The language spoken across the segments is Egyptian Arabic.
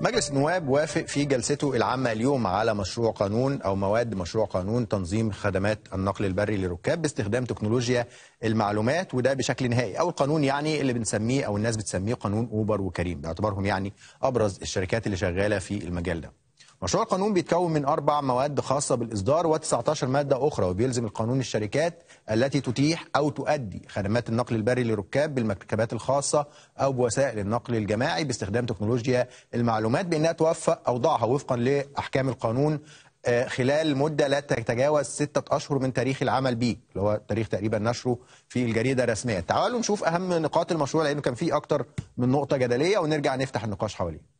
مجلس النواب وافق في جلسته العامة اليوم على مشروع قانون أو مواد مشروع قانون تنظيم خدمات النقل البري للركاب باستخدام تكنولوجيا المعلومات وده بشكل نهائي أو القانون يعني اللي بنسميه أو الناس بتسميه قانون أوبر وكريم باعتبارهم يعني أبرز الشركات اللي شغالة في المجال ده مشروع القانون بيتكون من أربع مواد خاصة بالإصدار و19 مادة أخرى وبيلزم القانون الشركات التي تتيح أو تؤدي خدمات النقل البري للركاب بالمركبات الخاصة أو بوسائل النقل الجماعي باستخدام تكنولوجيا المعلومات بأنها توفق أوضاعها وفقا لأحكام القانون آه، خلال مدة لا تتجاوز ستة أشهر من تاريخ العمل به اللي هو تاريخ تقريبا نشره في الجريدة الرسمية تعالوا نشوف أهم نقاط المشروع لأنه كان فيه أكتر من نقطة جدلية ونرجع نفتح النقاش حواليه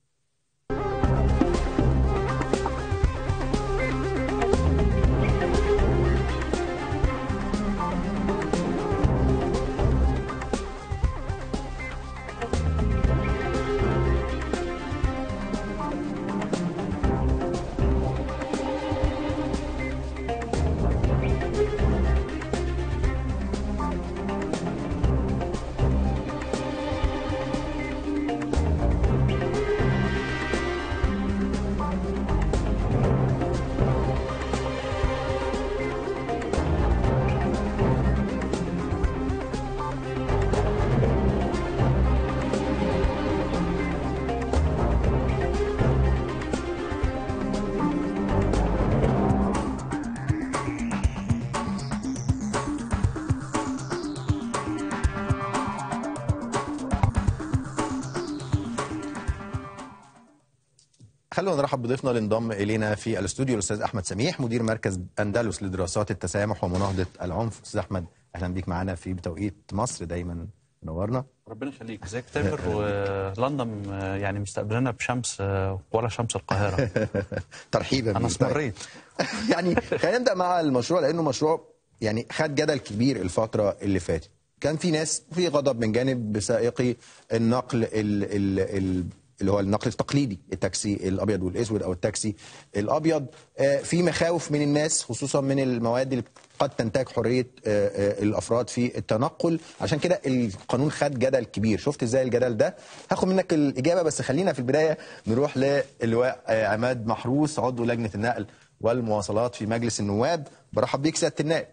خلونا نرحب بضيفنا اللي انضم الينا في الاستوديو الاستاذ احمد سميح مدير مركز اندلس لدراسات التسامح ومناهضه العنف استاذ احمد اهلا بيك معانا في بتوقيت مصر دايما منورنا ربنا يخليك ازيك تامر ولندن يعني مستقبلنا بشمس ولا شمس القاهره ترحيبا انا استمريت يعني خلينا نبدا مع المشروع لانه مشروع يعني خد جدل كبير الفتره اللي فاتت كان في ناس في غضب من جانب سائقي النقل ال ال ال اللي هو النقل التقليدي التاكسي الابيض والاسود او التاكسي الابيض في مخاوف من الناس خصوصا من المواد اللي قد تنتهك حريه الافراد في التنقل عشان كده القانون خد جدل كبير شفت ازاي الجدل ده هاخد منك الاجابه بس خلينا في البدايه نروح للواء عماد محروس عضو لجنه النقل والمواصلات في مجلس النواب برحب بيك سياده النائب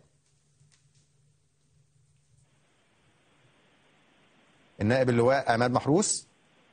النائب اللواء عماد محروس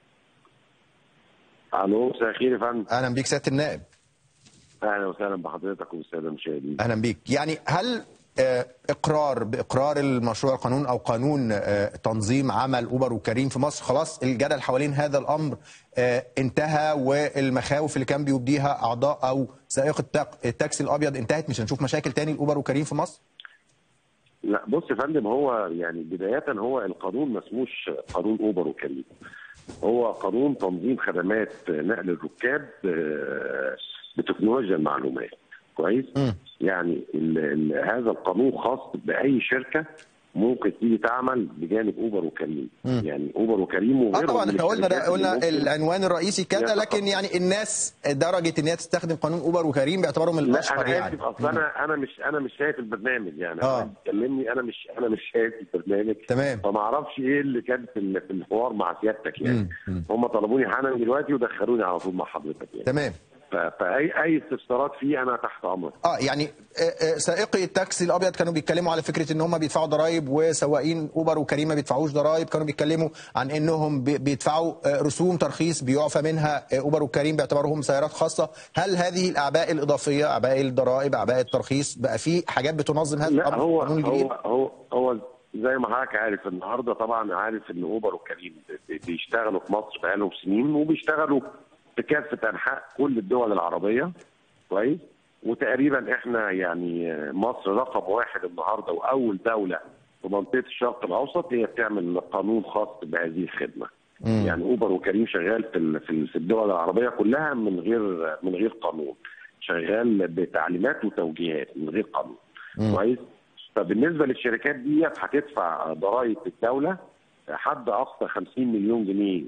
الو مساء الخير يا فندم اهلا بيك سياده النائب اهلا وسهلا بحضرتك والساده المشاهدين اهلا بيك يعني هل اقرار باقرار المشروع القانون او قانون تنظيم عمل اوبر وكريم في مصر خلاص الجدل حوالين هذا الامر انتهى والمخاوف اللي كان بيبديها اعضاء او سائق التاكسي الابيض انتهت مش هنشوف مشاكل تاني لاوبر وكريم في مصر؟ لا بص يا فندم هو يعني بدايه هو القانون ما اسموش قانون اوبر وكريم هو قانون تنظيم خدمات نقل الركاب بتكنولوجيا المعلومات كويس م. يعني ال ال هذا القانون خاص باي شركه ممكن تيجي تعمل بجانب اوبر وكريم م. يعني اوبر وكريم وغيرهم اه طبعا احنا قلنا ده قلنا العنوان الرئيسي كذا لكن يعني الناس درجه ان هي تستخدم قانون اوبر وكريم باعتبارهم الاشهر يعني انا اصل انا انا مش انا مش شايف البرنامج يعني اه بتكلمني انا مش انا مش شايف البرنامج تمام فما اعرفش ايه اللي كان في في الحوار مع سيادتك يعني هم طلبوني حالا دلوقتي ودخلوني على طول مع حضرتك يعني تمام فاي اي استفسارات فيه انا تحت امرك. اه يعني سائقي التاكسي الابيض كانوا بيتكلموا على فكره ان هم بيدفعوا ضرائب وسواقين اوبر وكريم ما بيدفعوش ضرائب كانوا بيتكلموا عن انهم بيدفعوا رسوم ترخيص بيعفى منها اوبر وكريم باعتبارهم سيارات خاصه، هل هذه الاعباء الاضافيه اعباء الضرائب اعباء الترخيص بقى في حاجات بتنظم هذا الامر؟ هو هو هو هو زي ما حضرتك عارف النهارده طبعا عارف ان اوبر وكريم بيشتغلوا في مصر بقالهم سنين وبيشتغلوا في كافه انحاء كل الدول العربيه كويس وتقريبا احنا يعني مصر رقم واحد النهارده واول دوله في منطقه الشرق الاوسط هي بتعمل قانون خاص بهذه الخدمه. مم. يعني اوبر وكريم شغال في في الدول العربيه كلها من غير من غير قانون. شغال بتعليمات وتوجيهات من غير قانون. مم. كويس؟ فبالنسبه للشركات ديت هتدفع ضرائب الدوله حد اقصى 50 مليون جنيه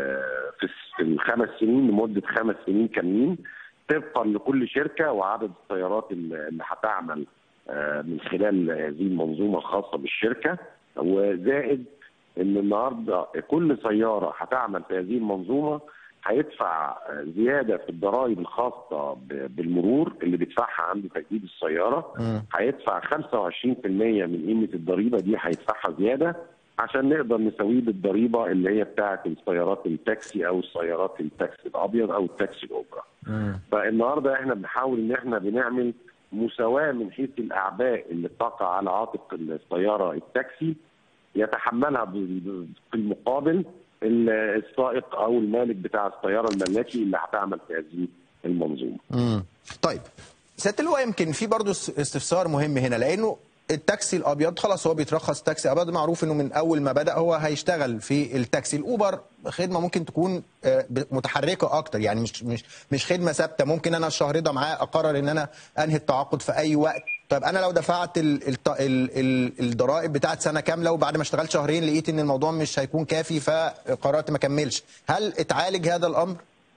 في الخمس سنين لمده خمس سنين كاملين طبقا لكل شركه وعدد السيارات اللي هتعمل من خلال هذه المنظومه الخاصه بالشركه وزائد ان النهارده كل سياره هتعمل في هذه المنظومه هيدفع زياده في الضرائب الخاصه ب- بالمرور اللي بيدفعها عند تجديد السياره هيدفع 25% من قيمه الضريبه دي هيدفعها زياده عشان نقدر نسويه بالضريبه اللي هي بتاعه السيارات التاكسي او السيارات التاكسي الابيض او التاكسي الاوبرا. فالنهارده احنا بنحاول ان احنا بنعمل مساواه من حيث الاعباء اللي بتقع على عاتق السياره التاكسي يتحملها ب- في المقابل ال- السائق او المالك بتاع السياره الملاكي اللي هتعمل في هذه المنظومه. مم. طيب سياده اللواء يمكن في برضه اس- استفسار مهم هنا لانه التاكسي الابيض خلاص هو بيترخص تاكسي ابيض معروف انه من اول ما بدا هو هيشتغل في التاكسي الاوبر خدمه ممكن تكون آه، ب- متحركه اكتر يعني مش مش مش خدمه ثابته ممكن انا الشهر ده معاه اقرر ان انا انهي التعاقد في اي وقت طيب انا لو دفعت ال ال ال ال الضرائب بتاعت سنه كامله وبعد ما اشتغلت شهرين لقيت ان الموضوع مش هيكون كافي فقررت ما اكملش هل اتعالج هذا الامر؟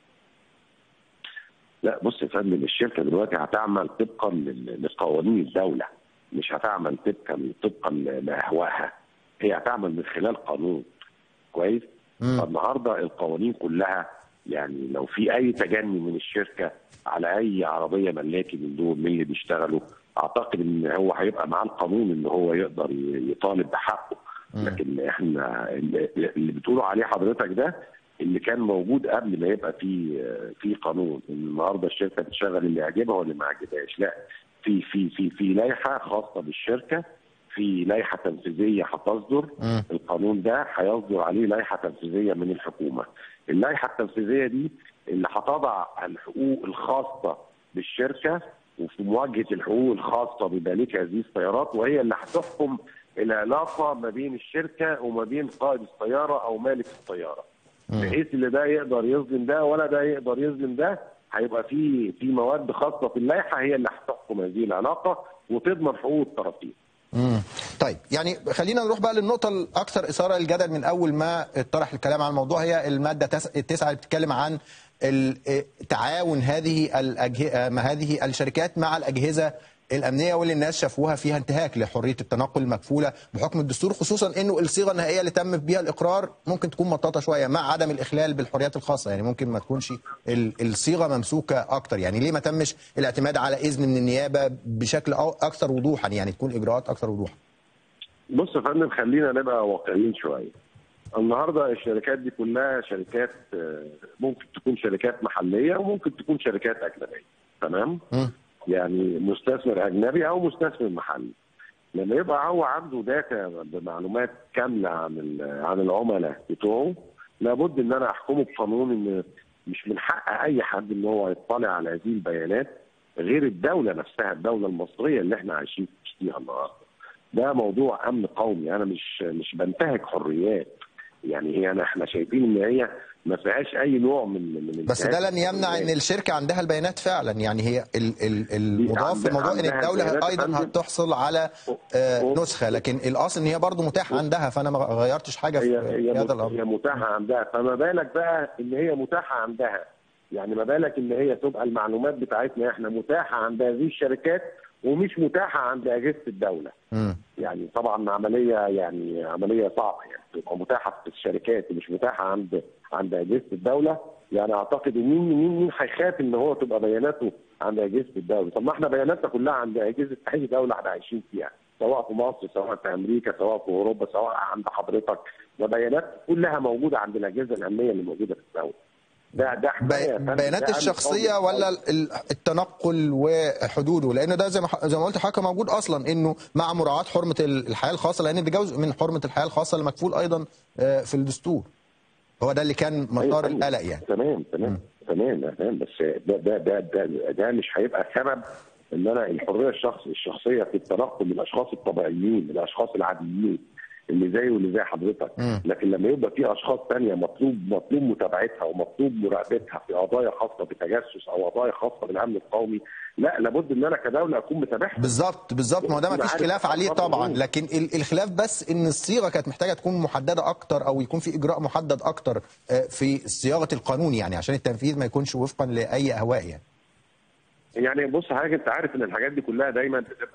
لا بص يا فندم الشركه دلوقتي هتعمل طبقا لل- لقوانين الدوله مش هتعمل طبقا طبقا لاهوائها هي هتعمل من خلال قانون كويس فالنهارده القوانين كلها يعني لو في اي تجني من الشركه على اي عربيه ملاكي من دول من اللي بيشتغلوا اعتقد ان هو هيبقى معاه القانون ان هو يقدر ي- يطالب بحقه لكن احنا اللي اللي بتقولوا عليه حضرتك ده اللي كان موجود قبل ما يبقى في في قانون النهارده الشركه بتشغل اللي يعجبها واللي ما يعجبهاش لا في في في في لائحه خاصه بالشركه في لائحه تنفيذيه هتصدر القانون ده هيصدر عليه لائحه تنفيذيه من الحكومه اللائحه التنفيذيه دي اللي هتضع الحقوق الخاصه بالشركه وفي مواجهه الحقوق الخاصه بمالك هذه السيارات وهي اللي هتحكم العلاقه ما بين الشركه وما بين قائد السياره او مالك السياره بحيث اللي ده يقدر يظلم ده ولا ده يقدر يظلم ده هيبقى في في مواد خاصه في اللائحه هي اللي هتحكم هذه العلاقه وتضمن حقوق الطرفين. مم. طيب يعني خلينا نروح بقى للنقطة الأكثر إثارة للجدل من أول ما اتطرح الكلام عن الموضوع هي المادة تس- التسعة اللي بتتكلم عن ال- تعاون هذه الأجه... ما هذه الشركات مع الأجهزة الأمنية واللي الناس شافوها فيها انتهاك لحرية التنقل المكفولة بحكم الدستور خصوصا إنه الصيغة النهائية اللي تم بها الإقرار ممكن تكون مطاطة شوية مع عدم الإخلال بالحريات الخاصة يعني ممكن ما تكونش ال- الصيغة ممسوكة أكتر يعني ليه ما تمش الاعتماد على إذن من النيابة بشكل أو- أكثر وضوحا يعني تكون إجراءات أكثر وضوحا بص يا فندم خلينا نبقى واقعيين شويه. النهارده الشركات دي كلها شركات آه، ممكن تكون شركات محليه وممكن تكون شركات اجنبيه تمام؟ مم. يعني مستثمر اجنبي او مستثمر محلي. لما يبقى هو عنده داتا بمعلومات كامله عن ال- عن العملاء بتوعه لابد ان انا احكمه بقانون ان مش من حق اي حد ان هو يطلع على هذه البيانات غير الدوله نفسها الدوله المصريه اللي احنا عايشين فيها النهارده. ده موضوع امن قومي انا مش مش بنتهك حريات يعني هي أنا احنا شايفين ان هي ما فيهاش اي نوع من من بس ده انتهاك لن يمنع ان الحريات. الشركه عندها البيانات فعلا يعني هي ال ال المضاف في عندها- الموضوع ان عندها الدوله البيانات ايضا عندها- هتحصل على آه، أوه. نسخه لكن الاصل ان هي برضه متاح عندها فانا ما غيرتش حاجه في هي في هي هذا مت- هي الامر متاحه عندها فما بالك بقى ان هي متاحه عندها يعني ما بالك ان هي تبقى المعلومات بتاعتنا احنا متاحه عند هذه الشركات ومش متاحه عند اجهزه الدوله مم. يعني طبعا عمليه يعني عمليه صعبه يعني تبقى متاحه في الشركات ومش متاحه عند عند اجهزه الدوله يعني اعتقد مين مين مين هيخاف ان هو تبقى بياناته عند اجهزه الدوله طب ما احنا بياناتنا كلها عند اجهزه اي دوله احنا عايشين فيها سواء في مصر سواء في امريكا سواء في اوروبا سواء عند حضرتك ده بيانات كلها موجوده عند الاجهزه الامنيه اللي موجوده في الدوله ده ده حماية يا بي- فندم، بيانات ده أمن الشخصيه قومي. ولا ال- التنقل وحدوده لان ده زي ما ح- زي ما قلت حضرتك موجود اصلا انه مع مراعاه حرمه ال- الحياه الخاصه لان ده جزء من حرمه الحياه الخاصه المكفول ايضا آه، في الدستور هو ده اللي كان أيوة مسار تمام. القلق يعني تمام تمام تمام تمام بس ده ده ده ده, ده مش هيبقى سبب ان انا الحريه الشخص الشخصيه في التنقل للاشخاص الطبيعيين الاشخاص العاديين اللي زي واللي زي حضرتك مم. لكن لما يبقى في اشخاص تانية مطلوب مطلوب متابعتها ومطلوب مراقبتها في قضايا خاصه بتجسس او قضايا خاصه بالامن القومي لا لابد ان انا كدوله اكون متابعها بالظبط بالظبط ما هو ده ما أنا فيش عارف خلاف عليه أخطاء طبعا الأمور. لكن ال- الخلاف بس ان الصيغه كانت محتاجه تكون محدده اكتر او يكون في اجراء محدد اكتر آه، في صياغه القانون يعني عشان التنفيذ ما يكونش وفقا لاي اهواء يعني يعني بص حضرتك انت عارف ان الحاجات دي كلها دايما بتبقى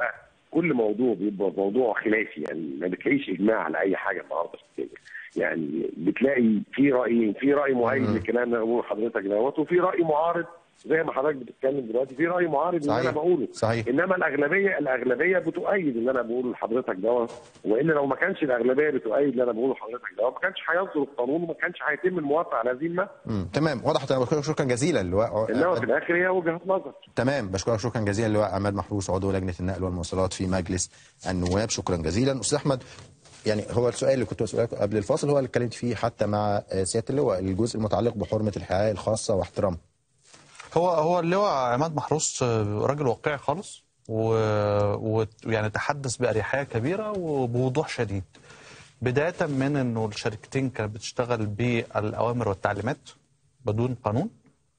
كل موضوع بيبقى موضوع خلافي يعني ما بتلاقيش اجماع على اي حاجه النهارده في الدنيا يعني بتلاقي في رايين في راي مؤيد للكلام اللي بقوله حضرتك دوت وفي راي معارض زي ما حضرتك بتتكلم دلوقتي في راي معارض اللي انا صحيح. بقوله صحيح. انما الاغلبيه الاغلبيه بتؤيد اللي انا بقوله لحضرتك دوت والا لو ما كانش الاغلبيه بتؤيد اللي انا بقوله لحضرتك دوت ما كانش هيصدر القانون وما كانش هيتم الموافقه على هذه الماده مم. تمام وضحت انا بشكرك شكرا جزيلا اللواء انما في الاخر هي وجهه نظر تمام بشكرك شكرا جزيلا اللواء عماد محروس عضو لجنه النقل والمواصلات في مجلس النواب شكرا جزيلا استاذ احمد يعني هو السؤال اللي كنت بسألك قبل الفاصل هو اللي اتكلمت فيه حتى مع آه، سياده اللواء الجزء المتعلق بحرمه الحياه الخاصه واحترامها هو هو اللواء عماد محروس آه، راجل واقعي خالص و- ويعني تحدث بأريحية كبيرة وبوضوح شديد بداية من انه الشركتين كانت بتشتغل بالأوامر والتعليمات بدون قانون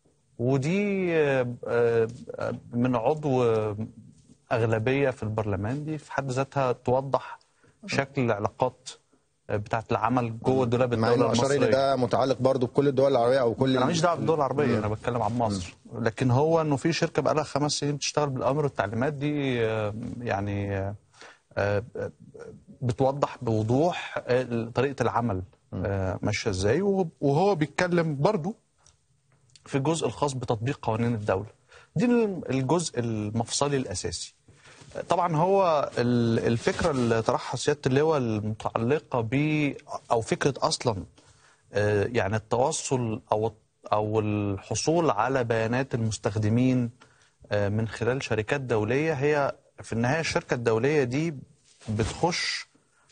ودي آه، آه، من عضو آه، أغلبية في البرلمان دي في حد ذاتها توضح شكل العلاقات آه، بتاعت العمل جوه دولاب مع الدولة انه اشار ان المصرية ده متعلق برضه بكل الدول العربيه او كل انا ماليش دعوه بالدول العربيه انا بتكلم عن مصر لكن هو انه في شركه بقى لها خمس سنين بتشتغل بالامر والتعليمات دي آه، يعني آه، آه، بتوضح بوضوح آه، طريقه العمل آه، ماشيه ازاي وهو- وهو بيتكلم برضو في الجزء الخاص بتطبيق قوانين الدوله دي الجزء المفصلي الاساسي طبعا هو ال- الفكره اللي طرحها سياده اللواء المتعلقه ب او فكره اصلا آه، يعني التوصل او او الحصول على بيانات المستخدمين آه، من خلال شركات دوليه هي في النهايه الشركه الدوليه دي بتخش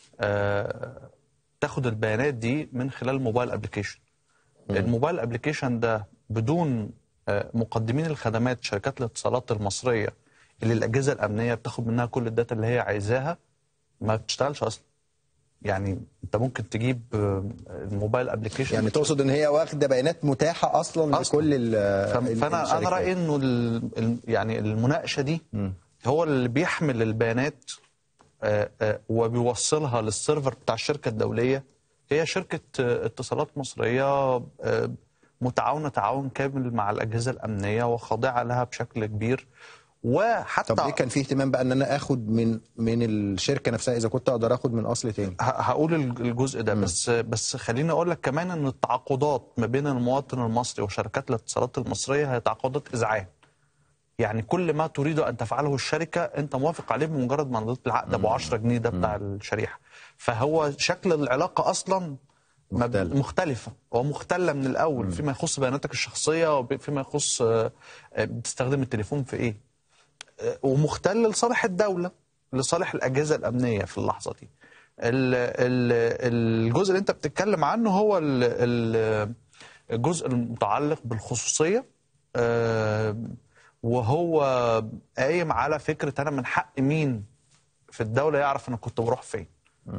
آه، تاخد البيانات دي من خلال الموبايل ابلكيشن الموبايل ابلكيشن ده بدون آه، مقدمين الخدمات شركات الاتصالات المصريه اللي الاجهزه الامنيه بتاخد منها كل الداتا اللي هي عايزاها ما بتشتغلش اصلا يعني انت ممكن تجيب آه، الموبايل ابلكيشن يعني تقصد ان هي واخده بيانات متاحه اصلا, أصلاً. لكل ال- فانا ال- انا الشركات. رايي انه ال- ال- يعني المناقشه دي هو اللي بيحمل البيانات آه، آه، وبيوصلها للسيرفر بتاع الشركه الدوليه هي شركه آه، اتصالات مصريه آه، متعاونه تعاون كامل مع الاجهزه الامنيه وخاضعه لها بشكل كبير وحتى طب ليه كان في اهتمام بقى ان انا اخد من من الشركه نفسها اذا كنت اقدر اخد من اصل تاني ه- هقول الج- الجزء ده بس بس خليني اقول لك كمان ان التعاقدات ما بين المواطن المصري وشركات الاتصالات المصريه هي تعاقدات اذعان يعني كل ما تريد ان تفعله الشركه انت موافق عليه بمجرد ما نضيف العقد ابو 10 جنيه ده بتاع الشريحه فهو شكل العلاقه اصلا مب- مختلف. مختلفه ومختله من الاول فيما يخص بياناتك الشخصيه وفيما يخص آه، آه، بتستخدم التليفون في ايه آه، ومختل لصالح الدوله لصالح الاجهزه الامنيه في اللحظه دي ال- ال- الجزء اللي انت بتتكلم عنه هو ال- ال- الجزء المتعلق بالخصوصيه آه، وهو قايم على فكره انا من حق مين في الدوله يعرف انا كنت بروح فين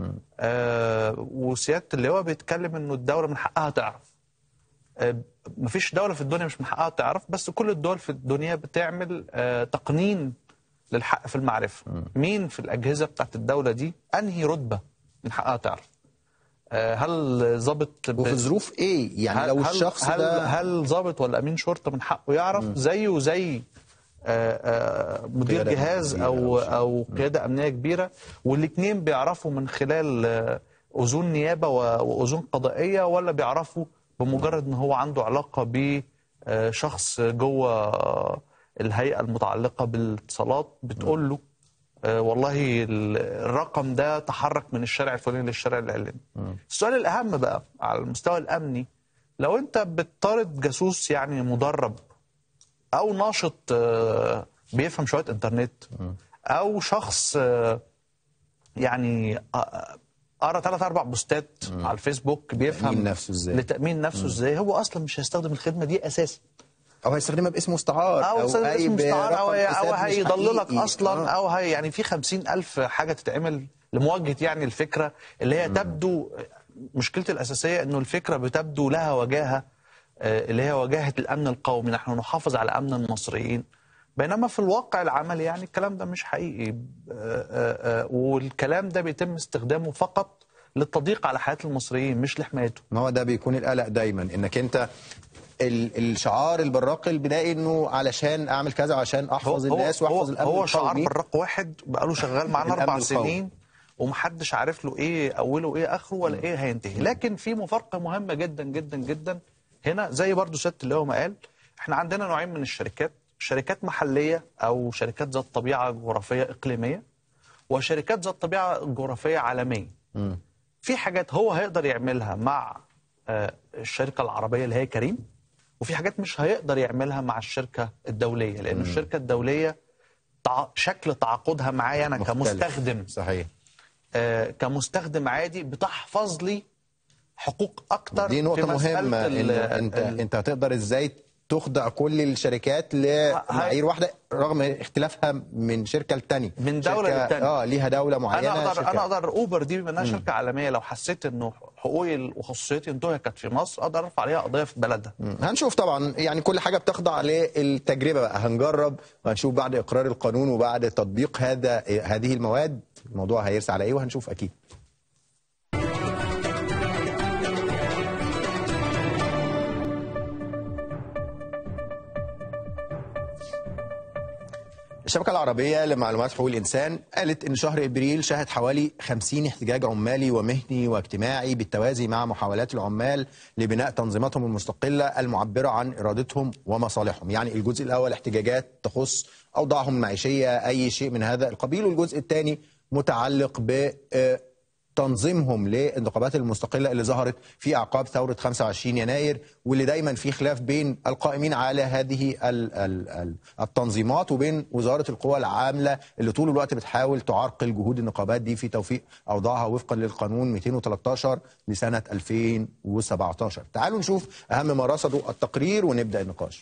آه وسياده اللواء بيتكلم انه الدوله من حقها تعرف آه مفيش دوله في الدنيا مش من حقها تعرف بس كل الدول في الدنيا بتعمل آه تقنين للحق في المعرفه مين في الاجهزه بتاعت الدوله دي انهي رتبه من حقها تعرف آه هل ضابط ب- وفي ظروف ايه يعني هل لو هل الشخص هل ده هل ضابط ولا امين شرطه من حقه يعرف زيه زي آه، آه، مدير قيادة جهاز كبيرة او أو شيء. او قياده امنيه كبيره والاثنين بيعرفوا من خلال آه، اذون نيابه و- واذون قضائيه ولا بيعرفوا بمجرد ان هو عنده علاقه بشخص جوه آه، الهيئه المتعلقه بالاتصالات بتقول له آه، والله ال- الرقم ده تحرك من الشارع الفلاني للشارع العلاني السؤال الاهم بقى على المستوى الامني لو انت بتطارد جاسوس يعني مدرب او ناشط آه، بيفهم شويه انترنت او شخص آه، يعني آه، قرا ثلاث اربع بوستات على الفيسبوك بيفهم تأمين نفسه إزاي. لتامين نفسه ازاي هو اصلا مش هيستخدم الخدمه دي اساسا او هيستخدمها باسم مستعار او يستخدم أي اسم مستعار او برقم او حساب مش هيضللك حقيقي. اصلا آه. او هي يعني في خمسين الف حاجه تتعمل لمواجهه يعني الفكره اللي هي تبدو مشكلتي الاساسيه انه الفكره بتبدو لها وجاهه آه، اللي هي وجاهه الامن القومي نحن نحافظ على امن المصريين بينما في الواقع العملي يعني الكلام ده مش حقيقي آه، آه، آه، والكلام ده بيتم استخدامه فقط للتضييق على حياه المصريين مش لحمايتهم ما هو ده بيكون القلق دايما انك انت ال- الشعار البراقي البدائي انه علشان اعمل كذا عشان احفظ الناس هو, واحفظ الامن هو شعار القومي. براق واحد بقاله شغال معانا الأمن اربع القومي. سنين ومحدش عارف له ايه اوله ايه اخره ولا ايه هينتهي لكن في مفارقه مهمه جدا جدا جدا هنا زي برضو سياده اللواء ما قال احنا عندنا نوعين من الشركات شركات محليه او شركات ذات طبيعه جغرافيه اقليميه وشركات ذات طبيعه جغرافيه عالميه في حاجات هو هيقدر يعملها مع آه، الشركه العربيه اللي هي كريم وفي حاجات مش هيقدر يعملها مع الشركه الدوليه لان الشركه الدوليه تع... شكل تعاقدها معايا انا مختلف. كمستخدم صحيح آه كمستخدم عادي بتحفظ لي حقوق اكتر دي نقطة في مسألة مهمة ال- انه انت ال- انت هتقدر ازاي تخضع كل الشركات لمعايير واحدة رغم اختلافها من شركة للتانية من دولة شركة- للتانية. اه ليها دولة معينة انا اقدر شركة- انا اقدر اوبر دي بما انها شركه عالميه لو حسيت انه حقوقي وخصوصيتي انتهكت في مصر اقدر ارفع عليها قضيه في بلدها مم. هنشوف طبعا يعني كل حاجه بتخضع للتجربه بقى هنجرب وهنشوف بعد اقرار القانون وبعد تطبيق هذا هذه المواد الموضوع هيرسى على ايه وهنشوف اكيد الشبكة العربية لمعلومات حقوق الإنسان قالت إن شهر إبريل شهد حوالي 50 احتجاج عمالي ومهني واجتماعي بالتوازي مع محاولات العمال لبناء تنظيماتهم المستقلة المعبرة عن إرادتهم ومصالحهم يعني الجزء الأول احتجاجات تخص أوضاعهم المعيشية أي شيء من هذا القبيل والجزء الثاني متعلق ب آه، تنظيمهم للنقابات المستقلة اللي ظهرت في أعقاب ثورة 25 يناير واللي دايما في خلاف بين القائمين على هذه ال ال ال التنظيمات وبين وزارة القوى العاملة اللي طول الوقت بتحاول تعرقل جهود النقابات دي في توفيق أوضاعها وفقا للقانون 213 لسنة 2017 تعالوا نشوف أهم ما رصدوا التقرير ونبدأ النقاش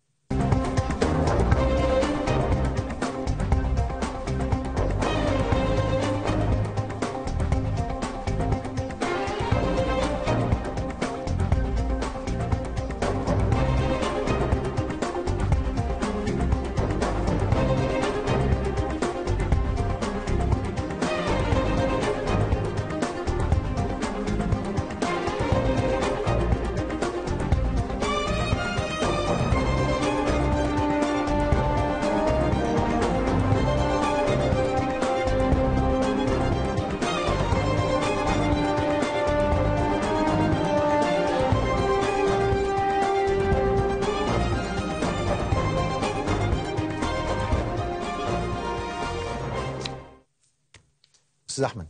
استاذ احمد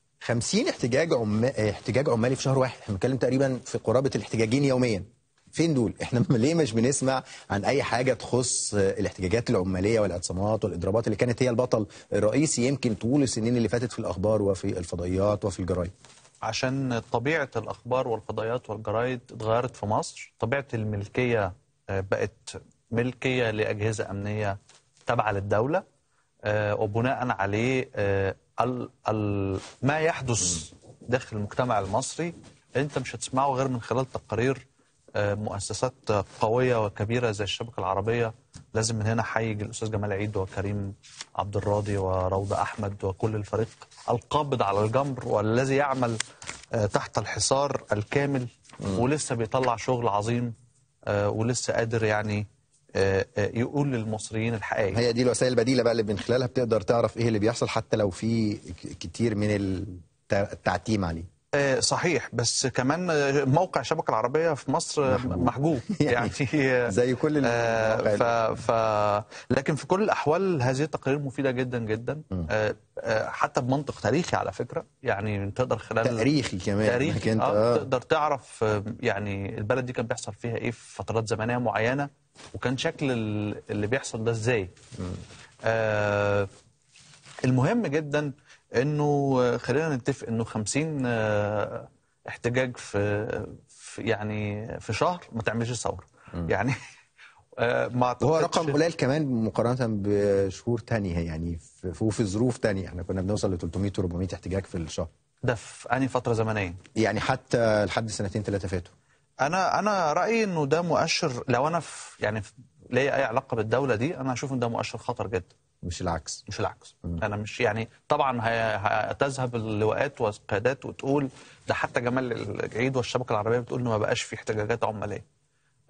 50 احتجاج عم... احتجاج عمالي في شهر واحد احنا بنتكلم تقريبا في قرابه الاحتجاجين يوميا فين دول احنا ليه مش بنسمع عن اي حاجه تخص الاحتجاجات العماليه والاعتصامات والاضرابات اللي كانت هي البطل الرئيسي يمكن طول السنين اللي فاتت في الاخبار وفي الفضائيات وفي الجرايد عشان طبيعة الأخبار والفضائيات والجرايد اتغيرت في مصر طبيعة الملكية آه، بقت ملكية لأجهزة أمنية تابعة للدولة آه، وبناء عليه آه، ال- ال- ما يحدث داخل المجتمع المصري أنت مش هتسمعه غير من خلال تقارير آه، مؤسسات قوية وكبيرة زي الشبكة العربية لازم من هنا أحيي الأستاذ جمال عيد وكريم عبد الراضي وروضة أحمد وكل الفريق القابض على الجمر والذي يعمل آه، تحت الحصار الكامل ولسه بيطلع شغل عظيم آه، ولسه قادر يعني آه، آه، يقول للمصريين الحقائق هي دي الوسائل البديله بقى اللي من خلالها بتقدر تعرف ايه اللي بيحصل حتى لو في ك- كتير من الت- التعتيم عليه آه، صحيح بس كمان آه، موقع الشبكة العربية في مصر آه، محجوب يعني يعني زي كل آه، المواقع ف... ف... لكن في كل الأحوال هذه التقارير مفيدة جدا جدا آه، آه، حتى بمنطق تاريخي على فكرة يعني تقدر خلال تاريخي كمان إنك تاريخي انت آه. آه. تقدر تعرف آه، يعني البلد دي كان بيحصل فيها ايه في فترات زمنيه معينه وكان شكل ال- اللي بيحصل ده ازاي آه المهم جدا انه آه، خلينا نتفق انه 50 آه، احتجاج في, في يعني في شهر ما تعملش ثوره يعني آه ما وهو أعتقدش- رقم قليل كمان مقارنة بشهور تانية يعني في, في- وفي ظروف تانية احنا كنا بنوصل ل 300 و 400 احتجاج في الشهر ده في انهي فتره زمنيه يعني حتى لحد سنتين ثلاثة فاتوا انا انا رايي انه ده مؤشر لو انا في يعني في- ليا اي علاقه بالدوله دي انا اشوف ان ده مؤشر خطر جدا مش العكس مش العكس انا مش يعني طبعا هي- هتذهب اللواءات والقيادات وتقول ده حتى جمال العيد والشبكه العربيه بتقول انه ما بقاش في احتجاجات عماليه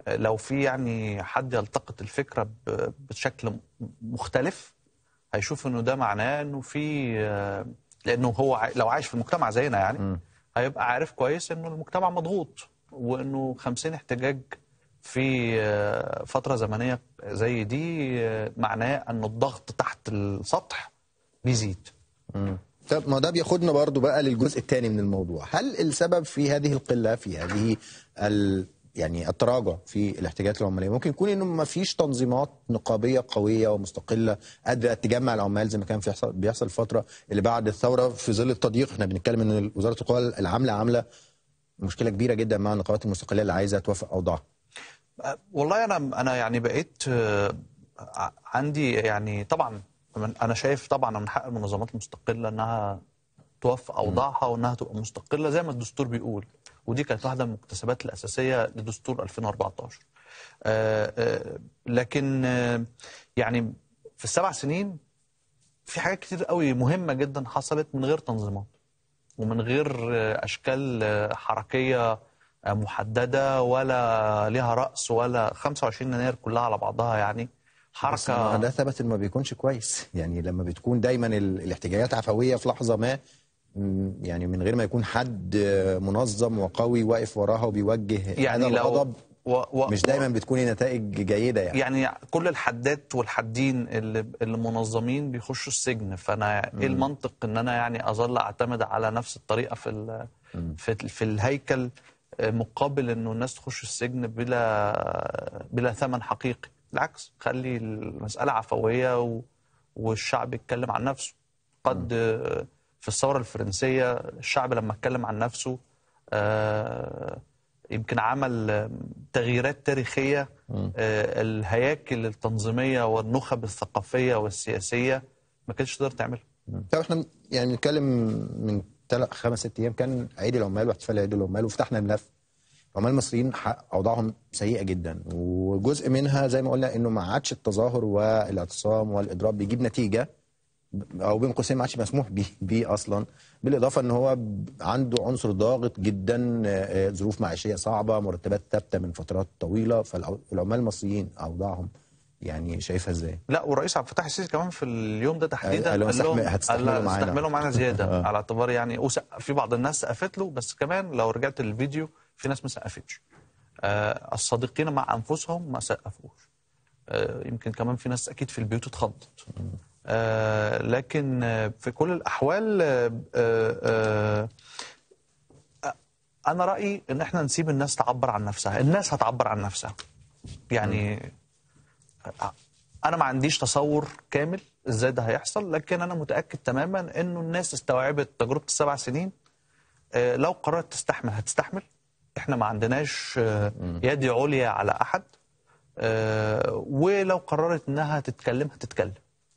لو في يعني حد يلتقط الفكره ب- بشكل م- مختلف هيشوف انه ده معناه انه في آه، لانه هو عاي- لو عايش في المجتمع زينا يعني هيبقى عارف كويس انه المجتمع مضغوط وانه 50 احتجاج في آه، فتره زمنيه زي دي آه، معناه ان الضغط تحت السطح بيزيد طب ما ده بياخدنا برضو بقى للجزء الثاني من الموضوع هل السبب في هذه القله في هذه ال يعني التراجع في الاحتياجات العماليه ممكن يكون انه ما فيش تنظيمات نقابيه قويه ومستقله قادره تجمع العمال زي ما كان بيحصل بيحصل الفتره اللي بعد الثوره في ظل التضييق احنا بنتكلم ان وزاره القوى العامله عامله مشكله كبيره جدا مع النقابات المستقله اللي عايزه توافق اوضاعها أه، والله انا انا يعني بقيت آه، ع- عندي يعني طبعا من- انا شايف طبعا من حق المنظمات المستقله انها توفق اوضاعها وانها تبقى مستقله زي ما الدستور بيقول ودي كانت واحده من المكتسبات الاساسيه لدستور 2014 آه، آه، لكن آه، يعني في السبع سنين في حاجات كتير قوي مهمه جدا حصلت من غير تنظيمات ومن غير آه، اشكال آه، حركيه آه، محدده ولا ليها راس ولا 25 يناير كلها على بعضها يعني بس ما حركه ده ثبت انه ما بيكونش كويس يعني لما بتكون دايما ال- الاحتجاجات عفويه في لحظه ما م، يعني من غير ما يكون حد آه، منظم وقوي واقف وراها وبيوجه يعني هذا لو الغضب و و مش دايما بتكون النتائج جيده يعني يعني كل الحدات والحدين اللي اللي منظمين بيخشوا السجن فانا ايه المنطق ان انا يعني اظل اعتمد على نفس الطريقه في ال- في في الهيكل آه، مقابل انه الناس تخش السجن بلا بلا ثمن حقيقي بالعكس خلي المساله عفويه و والشعب يتكلم عن نفسه قد آه، في الثوره الفرنسيه الشعب لما اتكلم عن نفسه آه، يمكن عمل آه، تغييرات تاريخيه آه، الهياكل التنظيميه والنخب الثقافيه والسياسيه ما كانتش تقدر تعملها طب احنا يعني نتكلم من ثلاث خمس ست ايام كان عيد العمال واحتفال عيد العمال وفتحنا الملف العمال المصريين حق- اوضاعهم سيئه جدا وجزء منها زي ما قلنا انه ما عادش التظاهر والاعتصام والاضراب بيجيب نتيجه او بين قوسين ما عادش مسموح بيه, بيه اصلا بالاضافه ان هو ب- عنده عنصر ضاغط جدا آه، آه، ظروف معيشيه صعبه مرتبات ثابته من فترات طويله فالعمال المصريين اوضاعهم يعني شايفها ازاي؟ لا والرئيس عبد الفتاح السيسي كمان في اليوم ده تحديدا قال لهم قال لهم هستحمل- هتستحملوا قال معانا. هتستحملوا معانا زياده آه. على اعتبار يعني وسق- في بعض الناس سقفت له بس كمان لو رجعت للفيديو في ناس ما سقفتش آه الصادقين مع انفسهم ما سقفوش آه يمكن كمان في ناس اكيد في البيوت اتخضت آه لكن آه، في كل الاحوال آه آه آه انا رايي ان احنا نسيب الناس تعبر عن نفسها الناس هتعبر عن نفسها يعني انا ما عنديش تصور كامل ازاي ده هيحصل لكن انا متاكد تماما انه الناس استوعبت تجربه السبع سنين آه، لو قررت تستحمل هتستحمل احنا ما عندناش آه، يد عليا على احد آه، ولو قررت انها تتكلم هتتكلم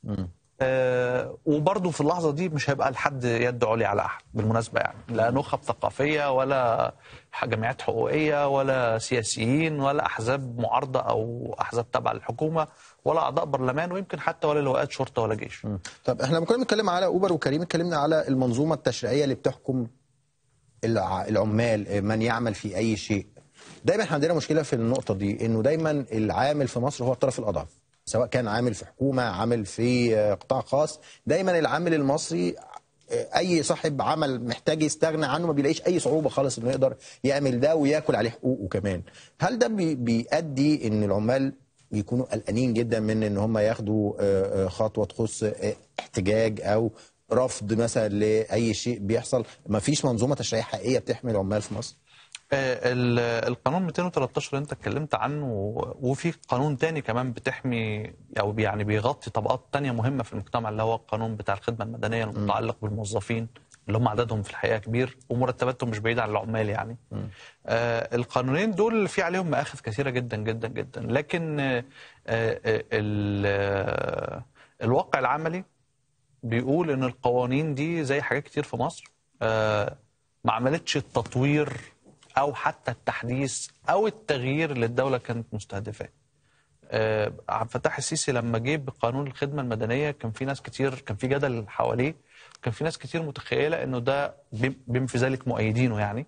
آه، وبرضه في اللحظه دي مش هيبقى لحد يد عليا على احد بالمناسبه يعني لا نخب ثقافيه ولا جمعيات حقوقيه ولا سياسيين ولا احزاب معارضه او احزاب تابعه للحكومه ولا اعضاء برلمان ويمكن حتى ولا لواءات شرطه ولا جيش طب احنا لما كنا بنتكلم على اوبر وكريم اتكلمنا على المنظومه التشريعيه اللي بتحكم الع- العمال من يعمل في اي شيء دايما احنا عندنا مشكله في النقطه دي انه دايما العامل في مصر هو الطرف الاضعف سواء كان عامل في حكومه عامل في آه، قطاع خاص دايما العامل المصري آه، اي صاحب عمل محتاج يستغنى عنه ما بيلاقيش اي صعوبه خالص انه يقدر يعمل ده وياكل عليه حقوقه كمان هل ده بي- بيؤدي ان العمال يكونوا قلقانين جدا من ان هم ياخدوا آه، آه، خطوه تخص آه، احتجاج او رفض مثلا لاي شيء بيحصل ما فيش منظومه تشريعيه حقيقيه بتحمي العمال في مصر آه، ال- القانون 213 اللي انت اتكلمت عنه وفي قانون تاني كمان بتحمي او يعني بيغطي طبقات تانية مهمة في المجتمع اللي هو القانون بتاع الخدمة المدنية المتعلق بالموظفين اللي هم عددهم في الحقيقة كبير ومرتباتهم مش بعيدة عن العمال يعني آه القانونين دول في عليهم مآخذ كثيرة جدا جدا جدا لكن آه آه ال- آه الواقع العملي بيقول ان القوانين دي زي حاجات كتير في مصر آه، ما عملتش التطوير او حتى التحديث او التغيير اللي الدوله كانت مستهدفاه. آه، عبد الفتاح السيسي لما جه بقانون الخدمه المدنيه كان في ناس كتير كان في جدل حواليه كان في ناس كتير متخيله انه ده بم- بم في ذلك مؤيدينه يعني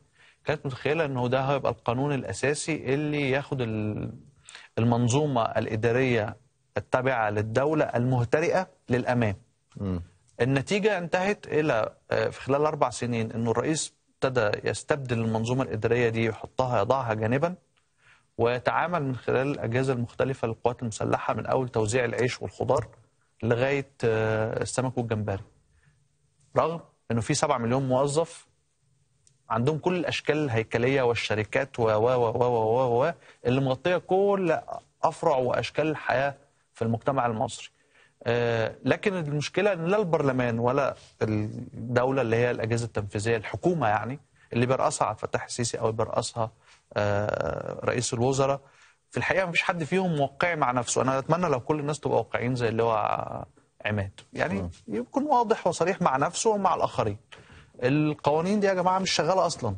كانت متخيله انه ده هيبقى القانون الاساسي اللي ياخد ال- المنظومه الاداريه التابعه للدوله المهترئه للامام. النتيجه انتهت الى آه، في خلال اربع سنين انه الرئيس ابتدى يستبدل المنظومه الاداريه دي يحطها يضعها جانبا ويتعامل من خلال الاجهزه المختلفه للقوات المسلحه من اول توزيع العيش والخضار لغايه آه، السمك والجمبري. رغم انه في 7 مليون موظف عندهم كل الاشكال الهيكليه والشركات و و و و و و اللي مغطيه كل افرع واشكال الحياه في المجتمع المصري. آه، لكن المشكله ان لا البرلمان ولا الدوله اللي هي الاجهزه التنفيذيه الحكومه يعني اللي بيرأسها عبد الفتاح السيسي او بيرأسها آه، رئيس الوزراء في الحقيقه مفيش حد فيهم واقعي مع نفسه انا اتمنى لو كل الناس تبقى واقعيين زي اللي هو عماد يعني يكون واضح وصريح مع نفسه ومع الاخرين القوانين دي يا جماعه مش شغاله اصلا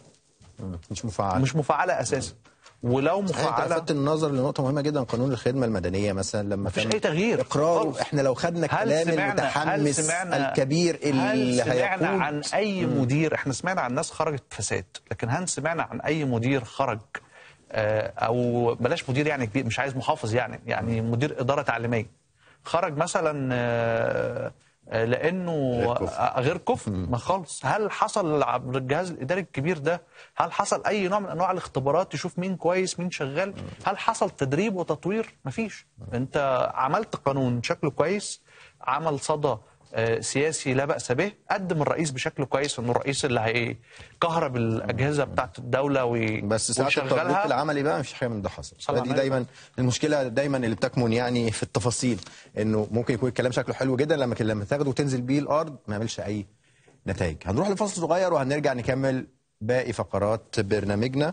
مش مفعل مش مفعله اساسا ولو انت مفعله لفت النظر لنقطه مهمه جدا قانون الخدمه المدنيه مثلا لما مفيش كان أي تغيير اقراره خالص. احنا لو خدنا كلام المتحمس الكبير اللي هل سمعنا هيقود عن اي مدير احنا سمعنا عن ناس خرجت فساد لكن هل سمعنا عن اي مدير خرج آه، او بلاش مدير يعني كبير مش عايز محافظ يعني يعني مدير اداره تعليميه خرج مثلا آه، آه، لانه غير كفء. آه، غير كفء ما خالص هل حصل عبر الجهاز الاداري الكبير ده هل حصل اي نوع من انواع الاختبارات تشوف مين كويس مين شغال هل حصل تدريب وتطوير مفيش انت عملت قانون شكله كويس عمل صدى آه، سياسي لا بأس به قدم الرئيس بشكل كويس انه الرئيس اللي هيكهرب الاجهزه بتاعت الدوله وي... بس ساعات التطبيق ويشغلها العملي بقى مفيش حاجه من ده حصل صلى فدي على دايما المشكله دايما اللي بتكمن يعني في التفاصيل انه ممكن يكون الكلام شكله حلو جدا لما لما تاخده وتنزل بيه الارض ما يعملش اي نتائج هنروح لفاصل صغير وهنرجع نكمل باقي فقرات برنامجنا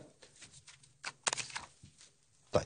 طيب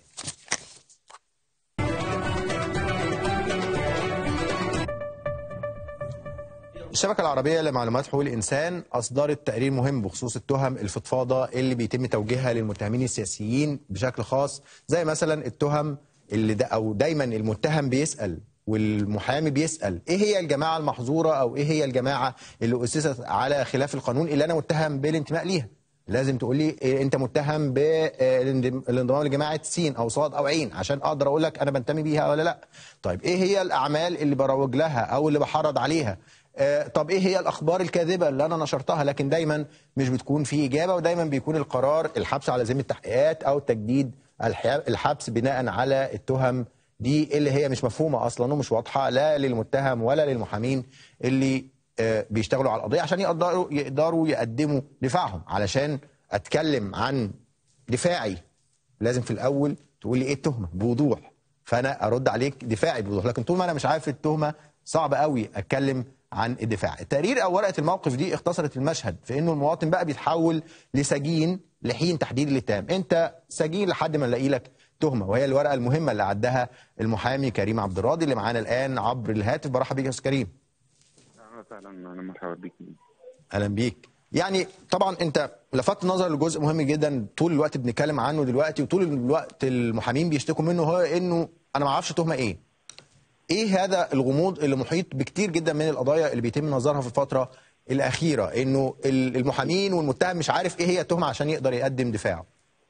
الشبكة العربية لمعلومات حقوق الإنسان أصدرت تقرير مهم بخصوص التهم الفضفاضة اللي بيتم توجيهها للمتهمين السياسيين بشكل خاص زي مثلا التهم اللي دا أو دايما المتهم بيسأل والمحامي بيسأل إيه هي الجماعة المحظورة أو إيه هي الجماعة اللي أسست على خلاف القانون اللي أنا متهم بالانتماء ليها لازم تقول لي إيه انت متهم بالانضمام لجماعه س او صاد او عين عشان اقدر اقول لك انا بنتمي بيها ولا لا طيب ايه هي الاعمال اللي بروج لها او اللي بحرض عليها آه، طب ايه هي الاخبار الكاذبه اللي انا نشرتها لكن دايما مش بتكون في اجابه ودايما بيكون القرار الحبس على ذمه التحقيقات او تجديد الح- الحبس بناء على التهم دي اللي هي مش مفهومه اصلا ومش واضحه لا للمتهم ولا للمحامين اللي آه، بيشتغلوا على القضيه عشان يقدروا يقدروا يقدموا دفاعهم علشان اتكلم عن دفاعي لازم في الاول تقول لي ايه التهمه بوضوح فانا ارد عليك دفاعي بوضوح لكن طول ما انا مش عارف التهمه صعب قوي اتكلم عن الدفاع التقرير او ورقه الموقف دي اختصرت المشهد في انه المواطن بقى بيتحول لسجين لحين تحديد الاتهام انت سجين لحد ما نلاقي لك تهمه وهي الورقه المهمه اللي عدها المحامي كريم عبد الراضي اللي معانا الان عبر الهاتف برحب بيك يا استاذ كريم اهلا وسهلا انا مرحبا بك اهلا بيك يعني طبعا انت لفت نظر لجزء مهم جدا طول الوقت بنتكلم عنه دلوقتي وطول الوقت المحامين بيشتكوا منه هو انه انا ما اعرفش تهمه ايه ايه هذا الغموض اللي محيط بكتير جدا من القضايا اللي بيتم نظرها في الفتره الاخيره انه ال- المحامين والمتهم مش عارف ايه هي التهمه عشان يقدر يقدم دفاعه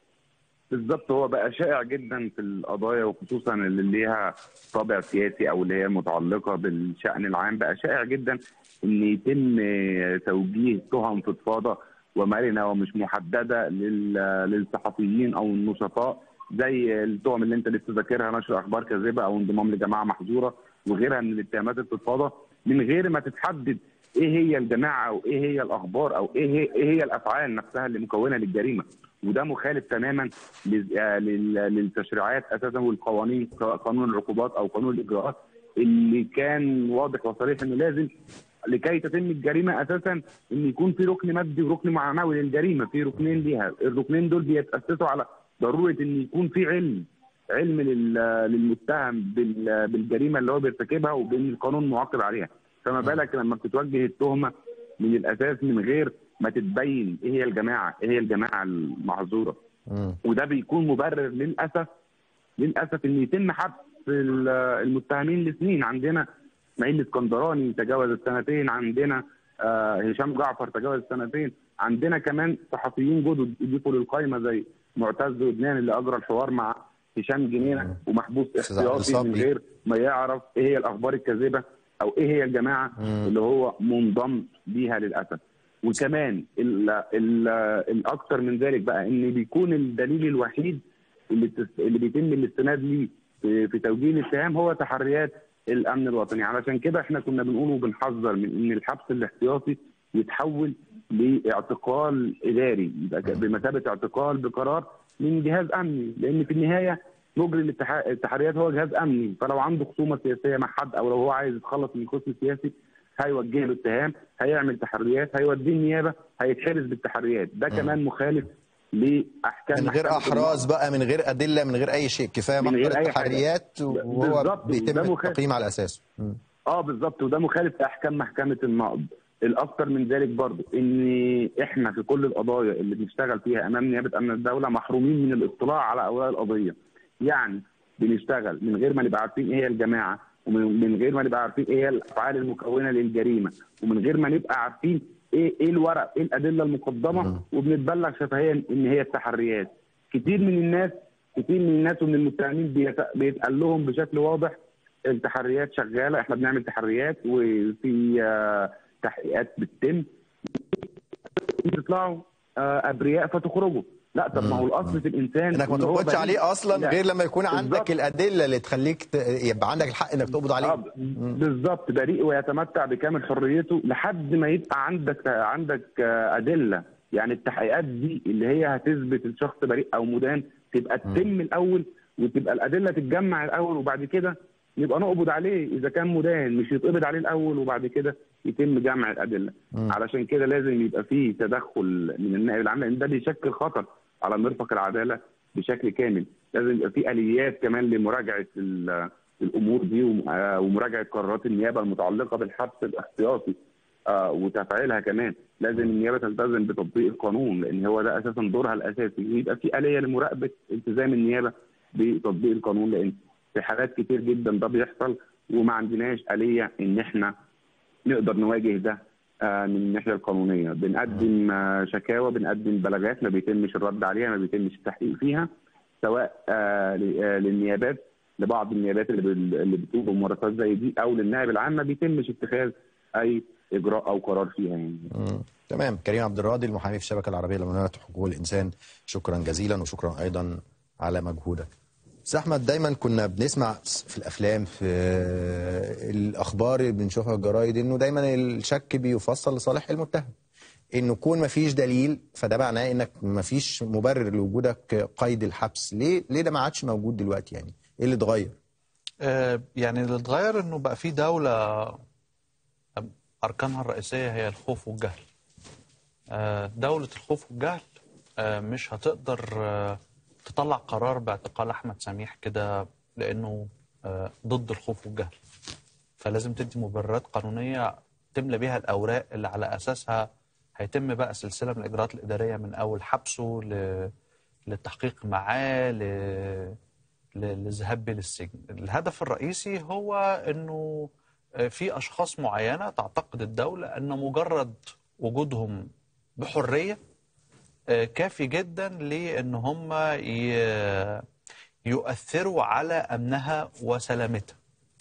بالظبط هو بقى شائع جدا في القضايا وخصوصا اللي ليها طابع سياسي او اللي هي متعلقه بالشان العام بقى شائع جدا ان يتم توجيه تهم فضفاضه ومرنه ومش محدده لل- للصحفيين او النشطاء زي التهم اللي انت لسه ذاكرها نشر اخبار كاذبه او انضمام لجماعه محظوره وغيرها من الاتهامات الفضفاضه من غير ما تتحدد ايه هي الجماعه او ايه هي الاخبار او ايه هي, إيه هي الافعال نفسها اللي مكونه للجريمه وده مخالف تماما لل- آه لل- للتشريعات اساسا والقوانين ق- قانون العقوبات او قانون الاجراءات اللي كان واضح وصريح انه لازم لكي تتم الجريمه اساسا ان يكون في ركن مادي وركن معنوي للجريمه في ركنين ليها الركنين دول بيتاسسوا على ضروره ان يكون في علم علم لل- للمتهم بال- بالجريمه اللي هو بيرتكبها وبان القانون معاقب عليها فما بالك لما بتتوجه التهمه من الاساس من غير ما تتبين ايه هي الجماعه ايه هي الجماعه المحظوره وده بيكون مبرر للاسف للاسف ان يتم حبس ال- المتهمين لسنين عندنا اسماعيل الاسكندراني تجاوز السنتين عندنا آه، هشام جعفر تجاوز السنتين عندنا كمان صحفيين جدد يضيفوا للقائمه زي معتز ودنان اللي اجرى الحوار مع هشام جنينه ومحبوس أستاذ عبد احتياطي من الصبري. غير ما يعرف ايه هي الاخبار الكاذبه او ايه هي الجماعه اللي هو منضم ليها للاسف وكمان ال ال الاكثر من ذلك بقى ان بيكون الدليل الوحيد اللي بتس- اللي بيتم الاستناد ليه في, في توجيه الاتهام هو تحريات الامن الوطني علشان كده احنا كنا بنقول وبنحذر من ان الحبس الاحتياطي يتحول لاعتقال اداري يبقى ك- بمثابه اعتقال بقرار من جهاز امني لان في النهايه مجري الاتحا- التحريات هو جهاز امني فلو عنده خصومه سياسيه مع حد او لو هو عايز يتخلص من الخصم السياسي هيوجه له اتهام هيعمل تحريات هيوديه النيابه هيتحرز بالتحريات ده كمان مخالف لاحكام من غير محكمة احراز بقى من غير ادله من غير اي شيء كفايه من محضر غير أي حاجة. التحريات وهو بالظبط، وده بيتم مخالف. التقييم على اساسه مم. اه بالظبط وده مخالف لاحكام محكمه النقض الاكثر من ذلك برضو ان احنا في كل القضايا اللي بنشتغل فيها امام نيابه امن الدوله محرومين من الاطلاع على اوراق القضيه يعني بنشتغل من غير ما نبقى عارفين ايه هي الجماعه ومن من غير ما نبقى عارفين ايه هي الافعال المكونه للجريمه ومن غير ما نبقى عارفين ايه ايه الورق ايه الادله المقدمه وبنتبلغ شفهيا ان هي التحريات كتير من الناس كتير من الناس ومن المتهمين بيت- بيتقال لهم بشكل واضح التحريات شغاله احنا بنعمل تحريات وفي آه، تحقيقات بتتم تطلعوا آه، ابرياء فتخرجوا لا طب ما هو الاصل في الانسان انك ما إن هو تقبضش بريء. عليه اصلا لا. غير لما يكون عندك بالظبط. الادله اللي تخليك ت... يبقى عندك الحق انك تقبض عليه آه، بالظبط بريء ويتمتع بكامل حريته لحد ما يبقى عندك عندك آه، ادله يعني التحقيقات دي اللي هي هتثبت الشخص بريء او مدان تبقى تتم الاول وتبقى الادله تتجمع الاول وبعد كده يبقى نقبض عليه اذا كان مدان مش يتقبض عليه الاول وبعد كده يتم جمع الادله علشان كده لازم يبقى فيه تدخل من النائب العام لان ده بيشكل خطر على مرفق العداله بشكل كامل لازم يبقى فيه اليات كمان لمراجعه ال- الامور دي وم- آه، ومراجعه قرارات النيابه المتعلقه بالحبس الاحتياطي آه، وتفعيلها كمان لازم النيابه تلتزم بتطبيق القانون لان هو ده اساسا دورها الاساسي ويبقى في اليه لمراقبه التزام النيابه بتطبيق القانون لان في حالات كتير جدا ده بيحصل وما عندناش اليه ان احنا نقدر نواجه ده آه، من الناحيه القانونيه بنقدم آه، شكاوى بنقدم بلاغات ما بيتمش الرد عليها ما بيتمش التحقيق فيها سواء آه، ل- آه، للنيابات لبعض النيابات اللي بال- اللي بتقوم بممارسات زي دي او للنائب العام ما بيتمش اتخاذ اي اجراء او قرار فيها يعني مم. تمام كريم عبد الراضي المحامي في الشبكه العربيه لمناهضه حقوق الانسان شكرا جزيلا وشكرا ايضا على مجهودك استاذ احمد دايما كنا بنسمع في الافلام في الاخبار اللي بنشوفها في الجرايد انه دايما الشك بيفصل لصالح المتهم انه كون ما فيش دليل فده معناه انك ما فيش مبرر لوجودك قيد الحبس ليه ليه ده ما عادش موجود دلوقتي يعني ايه اللي اتغير آه، يعني اللي اتغير انه بقى في دولة اركانها الرئيسية هي الخوف والجهل آه، دولة الخوف والجهل آه، مش هتقدر آه، تطلع قرار باعتقال احمد سميح كده لانه آه، ضد الخوف والجهل فلازم تدي مبررات قانونية تملى بيها الاوراق اللي على اساسها هيتم بقى سلسلة من الاجراءات الادارية من اول حبسه ل... للتحقيق معاه ل... ل- للذهاب بيه للسجن الهدف الرئيسي هو انه آه، في اشخاص معينه تعتقد الدوله ان مجرد وجودهم بحريه آه، كافي جدا لان هم ي- يؤثروا على امنها وسلامتها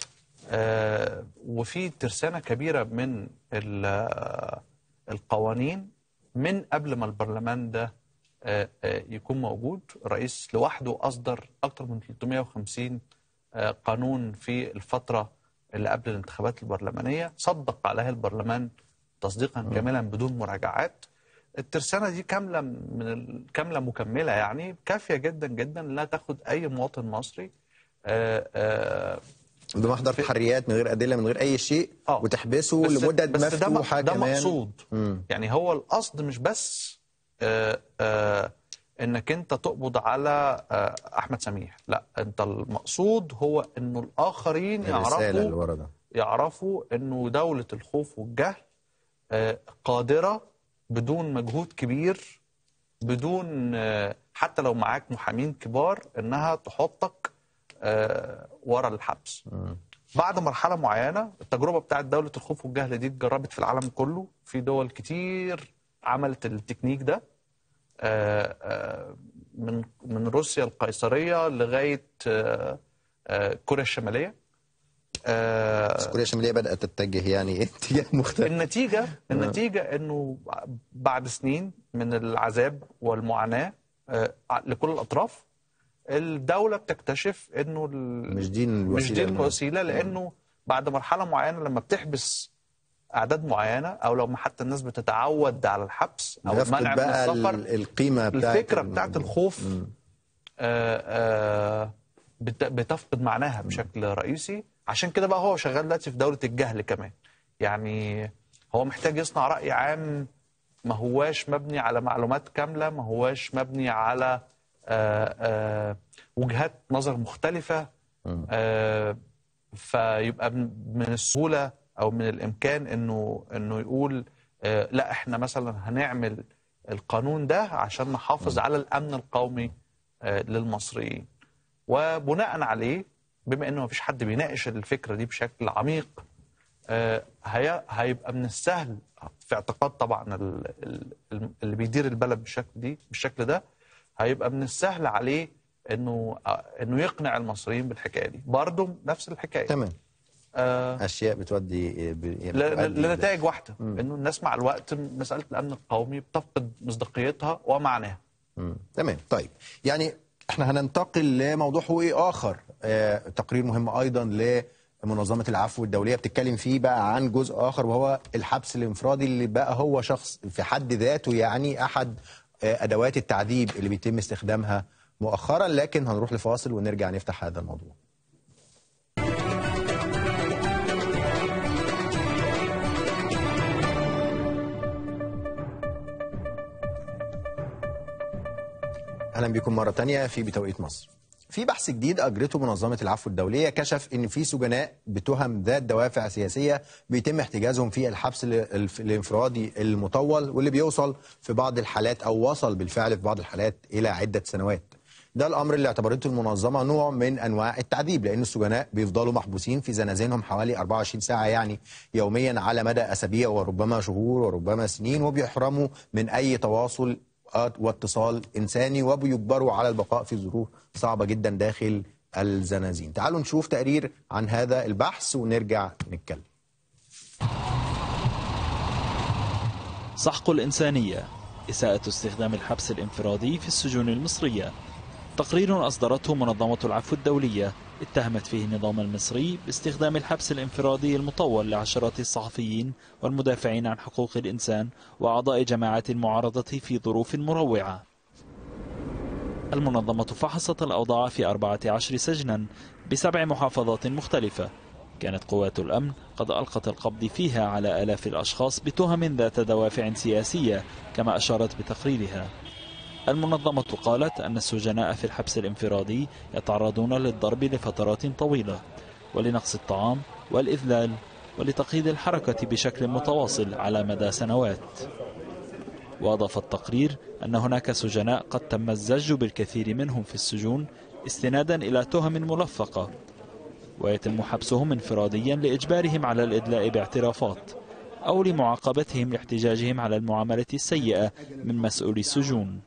آه، وفي ترسانه كبيره من ال- آه، القوانين من قبل ما البرلمان ده آه، آه، يكون موجود الرئيس لوحده أصدر أكثر من 350 آه، قانون في الفترة اللي قبل الانتخابات البرلمانية صدق عليها البرلمان تصديقا كاملا بدون مراجعات الترسانة دي كاملة من ال- كاملة مكملة يعني كافية جدا جدا لا تاخد أي مواطن مصري آه، آه، بمحضر تحريات من غير ادله من غير اي شيء آه. وتحبسه بس- لمده بس ده م- مفتوحه ده كمان مقصود مم. يعني هو القصد مش بس آه آه انك انت تقبض على آه احمد سميح لا انت المقصود هو انه الاخرين الرساله اللي يعرفوا ورا ده يعرفوا انه دوله الخوف والجهل آه قادره بدون مجهود كبير بدون آه حتى لو معاك محامين كبار انها تحطك آه ورا الحبس بعد مرحله معينه التجربه بتاعت دوله الخوف والجهل دي اتجربت في العالم كله في دول كتير عملت التكنيك ده آه، آه، من من روسيا القيصريه لغايه آه، آه، كوريا الشماليه آه، بس كوريا الشماليه بدات تتجه يعني اتجاه مختلف النتيجة النتيجة انه بعد سنين من العذاب والمعاناة آه، لكل الاطراف الدولة بتكتشف انه ال- مش دي الوسيله مش دي المناسبة. الوسيلة لانه بعد مرحلة معينة لما بتحبس اعداد معينة او لو ما حتى الناس بتتعود على الحبس او بيفقد المنع من بقى السفر ال- القيمه بتاعت الفكرة بتاعت الخوف آه، آه، بت- بتفقد معناها بشكل رئيسي عشان كده بقى هو شغال دلوقتي في دولة الجهل كمان يعني هو محتاج يصنع رأي عام ما هواش مبني على معلومات كاملة ما هواش مبني على آه، آه، وجهات نظر مختلفة آه، فيبقى من من السهولة أو من الإمكان إنه إنه يقول آه، لا إحنا مثلا هنعمل القانون ده عشان نحافظ على الأمن القومي آه، للمصريين وبناء عليه بما انه مفيش حد بيناقش الفكره دي بشكل عميق آه، هي هيبقى من السهل في اعتقاد طبعا ال- ال- اللي بيدير البلد بالشكل دي بالشكل ده هيبقى من السهل عليه انه آه، انه يقنع المصريين بالحكايه دي برضه نفس الحكايه تمام آه اشياء بتودي ب- يعني ل- بتؤدي ل- ل- لنتائج واحده انه الناس مع الوقت مساله الامن القومي بتفقد مصداقيتها ومعناها مم. تمام طيب يعني احنا هننتقل لموضوع حقوقي اخر آه تقرير مهم ايضا لمنظمه العفو الدوليه بتتكلم فيه بقى عن جزء اخر وهو الحبس الانفرادي اللي بقى هو شخص في حد ذاته يعني احد آه ادوات التعذيب اللي بيتم استخدامها مؤخرا لكن هنروح لفاصل ونرجع نفتح هذا الموضوع اهلا بكم مره تانية في بتوقيت مصر في بحث جديد اجرته منظمه العفو الدوليه كشف ان في سجناء بتهم ذات دوافع سياسيه بيتم احتجازهم في الحبس ال- الف- الانفرادي المطول واللي بيوصل في بعض الحالات او وصل بالفعل في بعض الحالات الى عده سنوات ده الامر اللي اعتبرته المنظمه نوع من انواع التعذيب لان السجناء بيفضلوا محبوسين في زنازينهم حوالي 24 ساعه يعني يوميا على مدى اسابيع وربما شهور وربما سنين وبيحرموا من اي تواصل واتصال انساني وبيجبروا على البقاء في ظروف صعبه جدا داخل الزنازين. تعالوا نشوف تقرير عن هذا البحث ونرجع نتكلم. سحق الإنسانية إساءة استخدام الحبس الانفرادي في السجون المصرية تقرير أصدرته منظمة العفو الدولية اتهمت فيه النظام المصري باستخدام الحبس الانفرادي المطول لعشرات الصحفيين والمدافعين عن حقوق الإنسان وأعضاء جماعات المعارضة في ظروف مروعة المنظمة فحصت الأوضاع في 14 سجنا بسبع محافظات مختلفة كانت قوات الأمن قد ألقت القبض فيها على آلاف الأشخاص بتهم ذات دوافع سياسية كما أشارت بتقريرها المنظمة قالت أن السجناء في الحبس الانفرادي يتعرضون للضرب لفترات طويلة ولنقص الطعام والإذلال ولتقييد الحركة بشكل متواصل على مدى سنوات وأضاف التقرير أن هناك سجناء قد تم الزج بالكثير منهم في السجون استنادا إلى تهم ملفقة ويتم حبسهم انفراديا لإجبارهم على الإدلاء باعترافات أو لمعاقبتهم لاحتجاجهم على المعاملة السيئة من مسؤولي السجون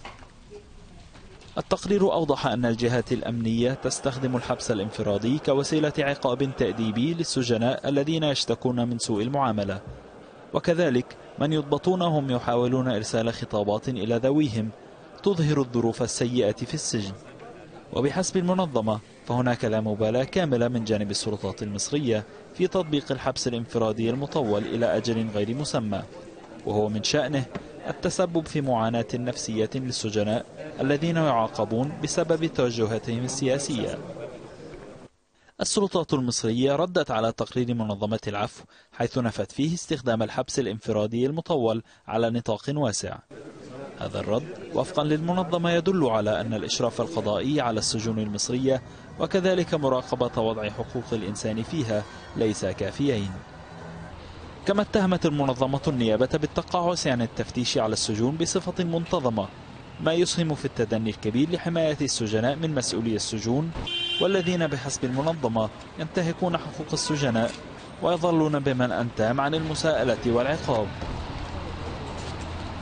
التقرير أوضح أن الجهات الأمنية تستخدم الحبس الانفرادي كوسيلة عقاب تأديبي للسجناء الذين يشتكون من سوء المعاملة وكذلك من يضبطون هم يحاولون إرسال خطابات إلى ذويهم تظهر الظروف السيئة في السجن وبحسب المنظمة فهناك لا مبالاة كاملة من جانب السلطات المصرية في تطبيق الحبس الانفرادي المطول إلى أجل غير مسمى وهو من شأنه التسبب في معاناة نفسية للسجناء الذين يعاقبون بسبب توجهاتهم السياسية السلطات المصرية ردت على تقرير منظمة العفو حيث نفت فيه استخدام الحبس الانفرادي المطول على نطاق واسع هذا الرد وفقا للمنظمة يدل على أن الإشراف القضائي على السجون المصرية وكذلك مراقبة وضع حقوق الإنسان فيها ليس كافيين كما اتهمت المنظمة النيابة بالتقاعس عن التفتيش على السجون بصفة منتظمة ما يسهم في التدني الكبير لحماية السجناء من مسؤولي السجون والذين بحسب المنظمة ينتهكون حقوق السجناء ويظلون بمن أنتام عن المساءلة والعقاب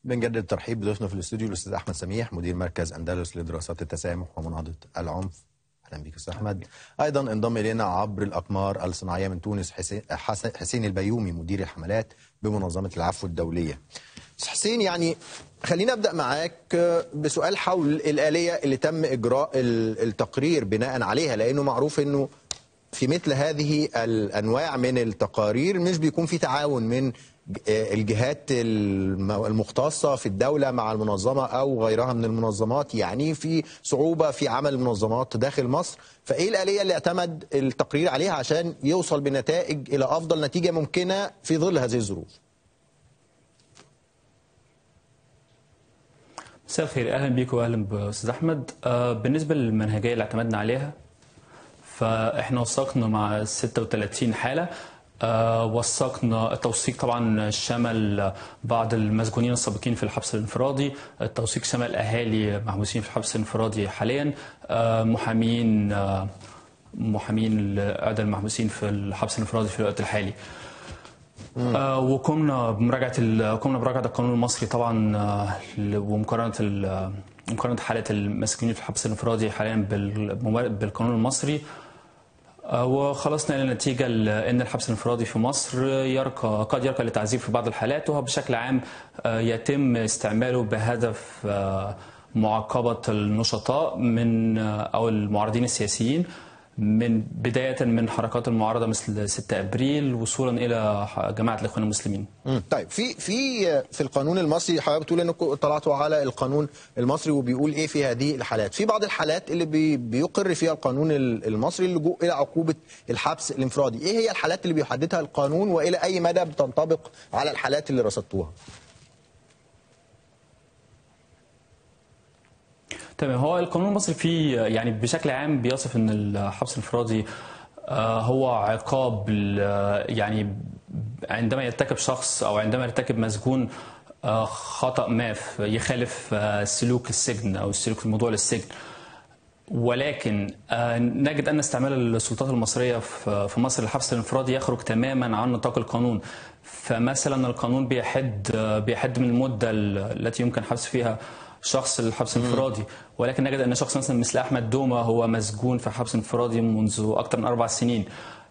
بنجدد الترحيب بضيفنا في الاستوديو الاستاذ احمد سميح مدير مركز اندلس لدراسات التسامح ومناهضه العنف اهلا بك استاذ احمد ايضا انضم الينا عبر الاقمار الصناعيه من تونس حسين, حسن- حسين البيومي مدير الحملات بمنظمه العفو الدوليه أستاذ حسين يعني خلينا ابدا معاك بسؤال حول الاليه اللي تم اجراء ال- التقرير بناء عليها لانه معروف انه في مثل هذه الانواع من التقارير مش بيكون في تعاون من ج- الجهات الم- المختصه في الدوله مع المنظمه او غيرها من المنظمات يعني في صعوبه في عمل المنظمات داخل مصر فايه الاليه اللي اعتمد التقرير عليها عشان يوصل بنتائج الى افضل نتيجه ممكنه في ظل هذه الظروف مساء الخير اهلا بيك واهلا باستاذ احمد آه، بالنسبه للمنهجيه اللي اعتمدنا عليها فاحنا وثقنا مع 36 حاله آه، وثقنا التوثيق طبعا شمل بعض المسجونين السابقين في الحبس الانفرادي التوثيق شمل اهالي محبوسين في الحبس الانفرادي حاليا آه، محامين آه، محامين لاعداء المحبوسين في الحبس الانفرادي في الوقت الحالي آه، وقمنا بمراجعه ال- قمنا بمراجعه القانون المصري طبعا آه، ل- ومقارنه ال- مقارنه حاله المساجين في الحبس الانفرادي حاليا بالممار- بالقانون المصري آه، وخلصنا الى نتيجه ال- ان الحبس الانفرادي في مصر يرقى قد يرقى للتعذيب في بعض الحالات وهو بشكل عام آه، يتم استعماله بهدف آه، معاقبه النشطاء من آه، او المعارضين السياسيين من بدايه من حركات المعارضه مثل 6 ابريل وصولا الى ح- جماعه الاخوان المسلمين. مم. طيب في في في القانون المصري حضرتك بتقول انكم اطلعتوا على القانون المصري وبيقول ايه في هذه الحالات في بعض الحالات اللي بي بيقر فيها القانون ال- المصري اللجوء الى عقوبه الحبس الانفرادي ايه هي الحالات اللي بيحددها القانون والى اي مدى بتنطبق على الحالات اللي رصدتوها تمام هو القانون المصري فيه يعني بشكل عام بيصف ان الحبس الانفرادي آه، هو عقاب ال- يعني عندما يرتكب شخص او عندما يرتكب مسجون آه، خطأ ما في- يخالف آه، سلوك السجن او سلوك الموضوع للسجن ولكن آه، نجد ان استعمال السلطات المصريه في في مصر للحبس الانفرادي يخرج تماما عن نطاق القانون فمثلا القانون بيحد آه، بيحد من المده ال- التي يمكن حبس فيها شخص الحبس الانفرادي ولكن نجد ان شخص مثلا مثل احمد دومه هو مسجون في حبس انفرادي منذ اكثر من اربع سنين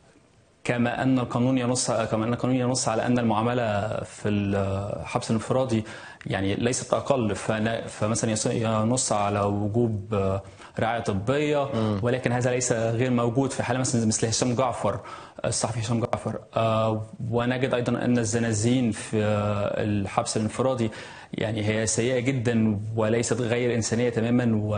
كما ان القانون ينص كما ان القانون ينص على ان المعامله في الحبس الانفرادي يعني ليست اقل فنا- فمثلا يص- ينص على وجوب آه، رعايه طبيه ولكن هذا ليس غير موجود في حاله مثلا مثل هشام جعفر الصحفي هشام جعفر آه، ونجد ايضا ان الزنازين في آه، الحبس الانفرادي يعني هي سيئه جدا وليست غير انسانيه تماما و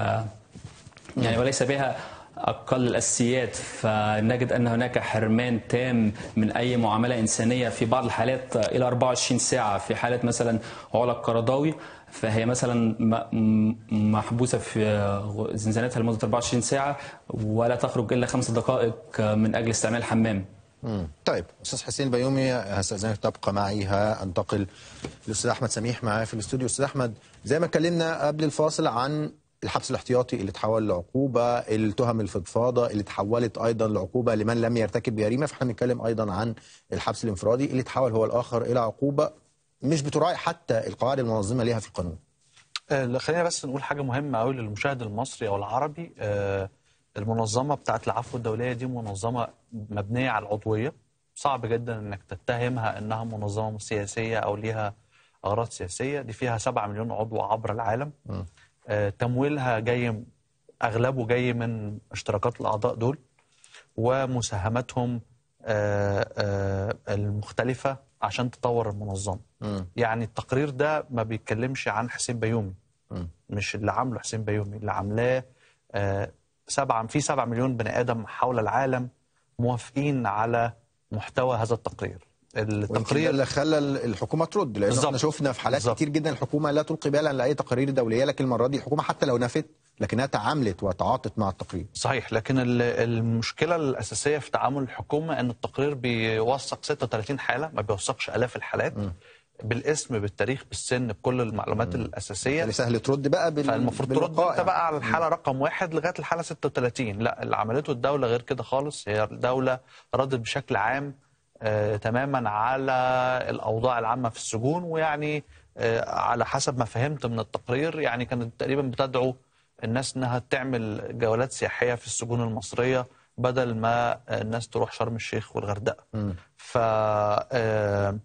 يعني وليس بها أقل الأساسيات فنجد أن هناك حرمان تام من أي معاملة إنسانية في بعض الحالات إلى 24 ساعة في حالة مثلا علا القرضاوي فهي مثلا م- م- محبوسة في زنزانتها لمدة 24 ساعة ولا تخرج إلا خمس دقائق من أجل استعمال الحمام مم. طيب استاذ حسين بيومي هستاذنك تبقى معي هانتقل للاستاذ احمد سميح معايا في الاستوديو استاذ احمد زي ما اتكلمنا قبل الفاصل عن الحبس الاحتياطي اللي تحول لعقوبه التهم الفضفاضه اللي تحولت ايضا لعقوبه لمن لم يرتكب جريمه فاحنا بنتكلم ايضا عن الحبس الانفرادي اللي تحول هو الاخر الى عقوبه مش بتراعي حتى القواعد المنظمه ليها في القانون آه، خلينا بس نقول حاجة مهمة قوي للمشاهد المصري أو العربي آه، المنظمة بتاعت العفو الدولية دي منظمة مبنية على العضوية صعب جدا إنك تتهمها إنها منظمة سياسية أو ليها أغراض سياسية دي فيها 7 مليون عضو عبر العالم آه، تمويلها جاي أغلبه جاي من اشتراكات الأعضاء دول ومساهماتهم آه، آه، المختلفة عشان تطور المنظمة يعني التقرير ده ما بيتكلمش عن حسين بيومي مش اللي عامله حسين بيومي اللي عاملاه آه، سبعة في سبعة مليون بني آدم حول العالم موافقين على محتوى هذا التقرير ويمكن ده التقرير اللي خلى الحكومه ترد لان بالظبط. احنا شفنا في حالات بالظبط. كتير جدا الحكومه لا تلقي بالا لاي تقارير دوليه لكن المره دي الحكومه حتى لو نفت لكنها تعاملت وتعاطت مع التقرير صحيح لكن ال- المشكله الاساسيه في تعامل الحكومه ان التقرير بيوثق 36 حاله ما بيوثقش الاف الحالات بالاسم بالتاريخ بالسن بكل المعلومات الاساسيه اللي سهل ترد بقى بال... فالمفروض ترد بالوقائع. انت بقى على الحاله رقم واحد لغايه الحاله 36 لا اللي عملته الدوله غير كده خالص هي الدوله ردت بشكل عام آه تماما على الاوضاع العامه في السجون ويعني آه، على حسب ما فهمت من التقرير يعني كانت تقريبا بتدعو الناس انها تعمل جولات سياحيه في السجون المصريه بدل ما الناس تروح شرم الشيخ والغردقه. ف آه،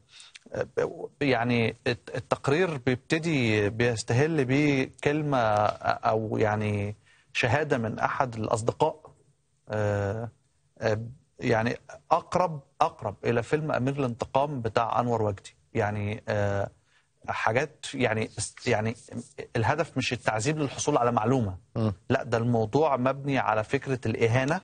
يعني الت- التقرير بيبتدي بيستهل بيه كلمه او يعني شهاده من احد الاصدقاء آه، آه، يعني اقرب اقرب الى فيلم امير الانتقام بتاع انور وجدي يعني آه، حاجات يعني يعني الهدف مش التعذيب للحصول على معلومه لا ده الموضوع مبني على فكره الاهانه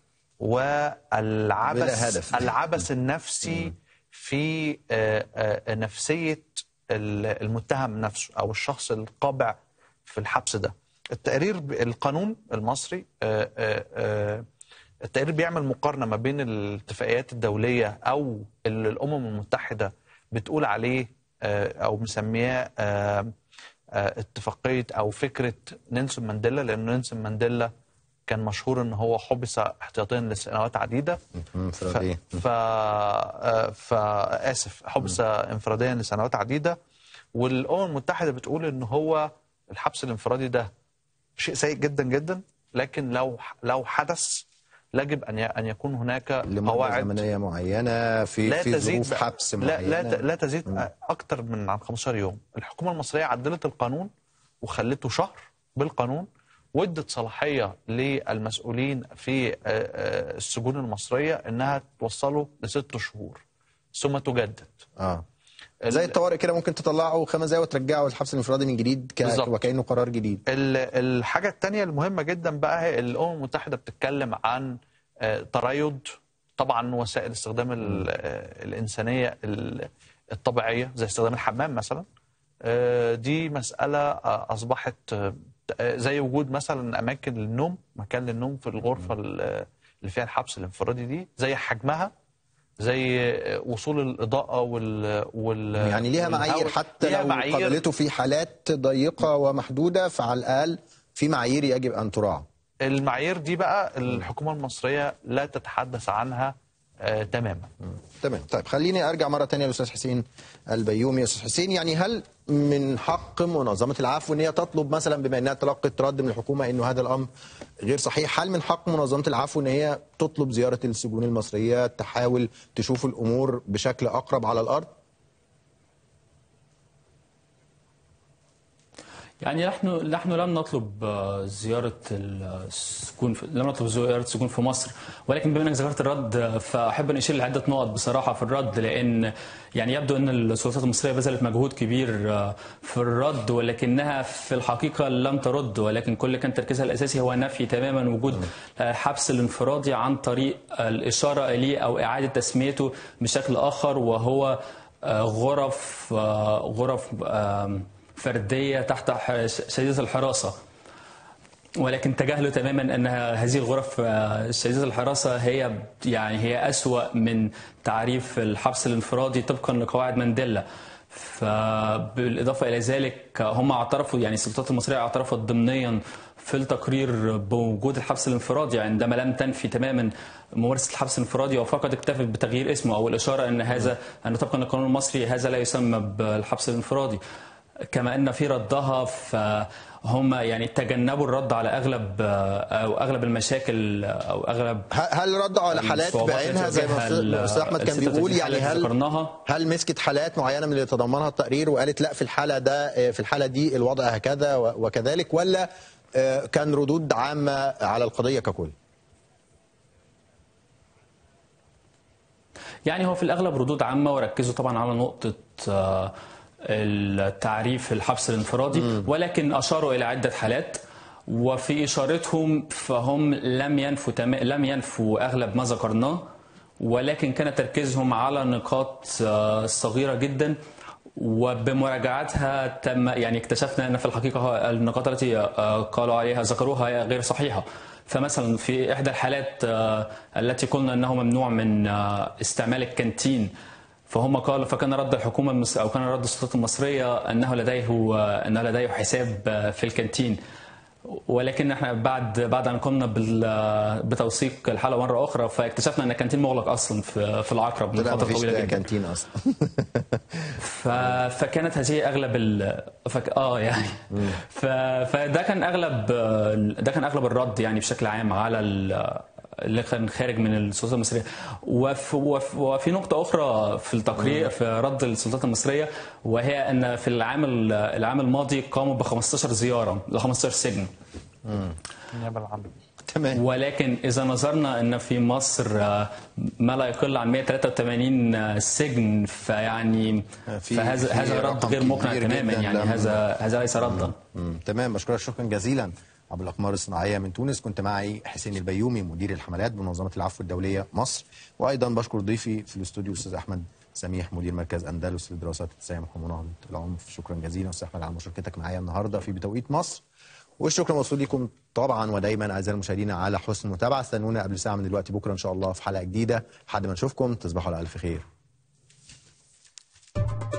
والعبث بلا هدف. العبث النفسي في آه، آه، نفسيه ال- المتهم نفسه او الشخص القابع في الحبس ده التقرير ب- القانون المصري آه، آه، آه، التقرير بيعمل مقارنه ما بين الاتفاقيات الدوليه او اللي الامم المتحده بتقول عليه آه، او مسمياه آه، آه، اتفاقيه او فكره نيلسون مانديلا لان نيلسون مانديلا كان مشهور ان هو حبس احتياطيا لسنوات عديده انفرادية. ف... آه، فاسف حبس انفراديا لسنوات عديده والامم المتحده بتقول ان هو الحبس الانفرادي ده شيء سيء جدا جدا لكن لو لو حدث يجب ان ي- ان يكون هناك لمدة قواعد زمنية معينة في لا في تزيد ظروف حبس لا معينة لا ت- لا تزيد اكتر من عن 15 يوم الحكومه المصريه عدلت القانون وخلته شهر بالقانون وادت صلاحيه للمسؤولين في آه، آه، السجون المصريه انها توصله لست شهور ثم تجدد اه زي الطوارئ كده ممكن تطلعه خمس دقايق وترجعه الحبس الانفرادي من جديد ك... بالظبط. وكانه قرار جديد ال- الحاجة التانية المهمة جدا بقى هي الأمم المتحدة بتتكلم عن آه، تريض طبعا وسائل استخدام ال- آه، الإنسانية ال- الطبيعية زي استخدام الحمام مثلا آه، دي مسألة آه، أصبحت آه، زي وجود مثلا أماكن للنوم مكان للنوم في الغرفة ال- اللي فيها الحبس الانفرادي دي زي حجمها زي وصول الإضاءة وال, وال يعني ليها والهواء. معايير حتى ليها لو معايير قابلته في حالات ضيقة ومحدودة فعلى الأقل في معايير يجب أن تراعى المعايير دي بقى الحكومة المصرية لا تتحدث عنها آه تماما تمام طيب خليني ارجع مره تانية للاستاذ حسين البيومي استاذ حسين يعني هل من حق منظمه العفو ان هي تطلب مثلا بما انها تلقت رد من الحكومه انه هذا الامر غير صحيح هل من حق منظمه العفو ان هي تطلب زياره السجون المصريه تحاول تشوف الامور بشكل اقرب على الارض يعني نحن نحن لم نطلب آه، زيارة السجون في لم نطلب زيارة السجون في مصر ولكن بما انك ذكرت الرد آه، فاحب ان اشير لعدة نقط بصراحة في الرد لان يعني يبدو ان السلطات المصرية بذلت مجهود كبير آه، في الرد ولكنها في الحقيقة لم ترد ولكن كل كان تركيزها الاساسي هو نفي تماما وجود آه، حبس الانفرادي عن طريق الاشارة اليه او اعادة تسميته بشكل اخر وهو آه، غرف آه، غرف آم، فرديه تحت ح- شديده الحراسه ولكن تجاهلوا تماما ان هذه الغرف آه، شديده الحراسه هي يعني هي اسوا من تعريف الحبس الانفرادي طبقا لقواعد مانديلا فبالاضافه الى ذلك هم اعترفوا يعني السلطات المصريه اعترفت ضمنيا في التقرير بوجود الحبس الانفرادي عندما لم تنفي تماما ممارسه الحبس الانفرادي وفقط اكتفت بتغيير اسمه او الاشاره ان هذا ان طبقا للقانون المصري هذا لا يسمى بالحبس الانفرادي كما ان في ردها فهم يعني تجنبوا الرد على اغلب او اغلب المشاكل او اغلب ه- هل ردوا على حالات الصعوبات بعينها التي زي ما تواجهها أستاذ- ال- الاستاذ احمد كان ال 36 بيقول يعني حالة اللي هل ذكرناها هل مسكت حالات معينه من اللي تضمنها التقرير وقالت لا في الحاله ده في الحاله دي الوضع هكذا و- وكذلك ولا آه، كان ردود عامه على القضيه ككل؟ يعني هو في الاغلب ردود عامه وركزوا طبعا على نقطه آه، التعريف الحبس الانفرادي ولكن اشاروا الى عده حالات وفي اشارتهم فهم لم ينفوا تم... لم ينفوا اغلب ما ذكرناه ولكن كان تركيزهم على نقاط آه، صغيره جدا وبمراجعتها تم يعني اكتشفنا ان في الحقيقه النقاط التي آه، قالوا عليها ذكروها غير صحيحه فمثلا في احدى الحالات آه، التي قلنا انه ممنوع من آه، استعمال الكانتين فهم قالوا فكان رد الحكومه المص... او كان رد السلطات المصريه انه لديه انه لديه حساب آه، في الكانتين ولكن احنا بعد بعد ان قمنا بال- بتوثيق الحاله مره اخرى فاكتشفنا ان الكانتين مغلق اصلا في في العقرب من طلع فتره مفيش طويله جدا كانتين اصلا ف... فكانت هذه اغلب ال... فك... اه يعني ف... فده كان اغلب ده كان اغلب الرد يعني بشكل عام على ال... اللي كان خارج من السلطات المصريه وف... وف... وفي نقطه اخرى في التقرير في رد السلطات المصريه وهي ان في العام ال- العام الماضي قاموا ب 15 زياره ل 15 سجن النيابه العامه تمام ولكن اذا نظرنا ان في مصر آه، ما لا يقل عن 183 سجن فيعني في- فهذا في هذا رد رقم غير مقنع كبير تماما جداً يعني لم- هذا هذا ليس ردا مم. تمام بشكرك شكرا جزيلا عبد الاقمار الصناعيه من تونس كنت معي حسين البيومي مدير الحملات بمنظمه العفو الدوليه مصر وايضا بشكر ضيفي في الاستوديو استاذ احمد سميح مدير مركز اندلس لدراسات التسامح ومناهضه العنف شكرا جزيلا استاذ احمد على مشاركتك معايا النهارده في بتوقيت مصر والشكر موصول لكم طبعا ودايما اعزائي المشاهدين على حسن المتابعه استنونا قبل ساعه من دلوقتي بكره ان شاء الله في حلقه جديده لحد ما نشوفكم تصبحوا على الف خير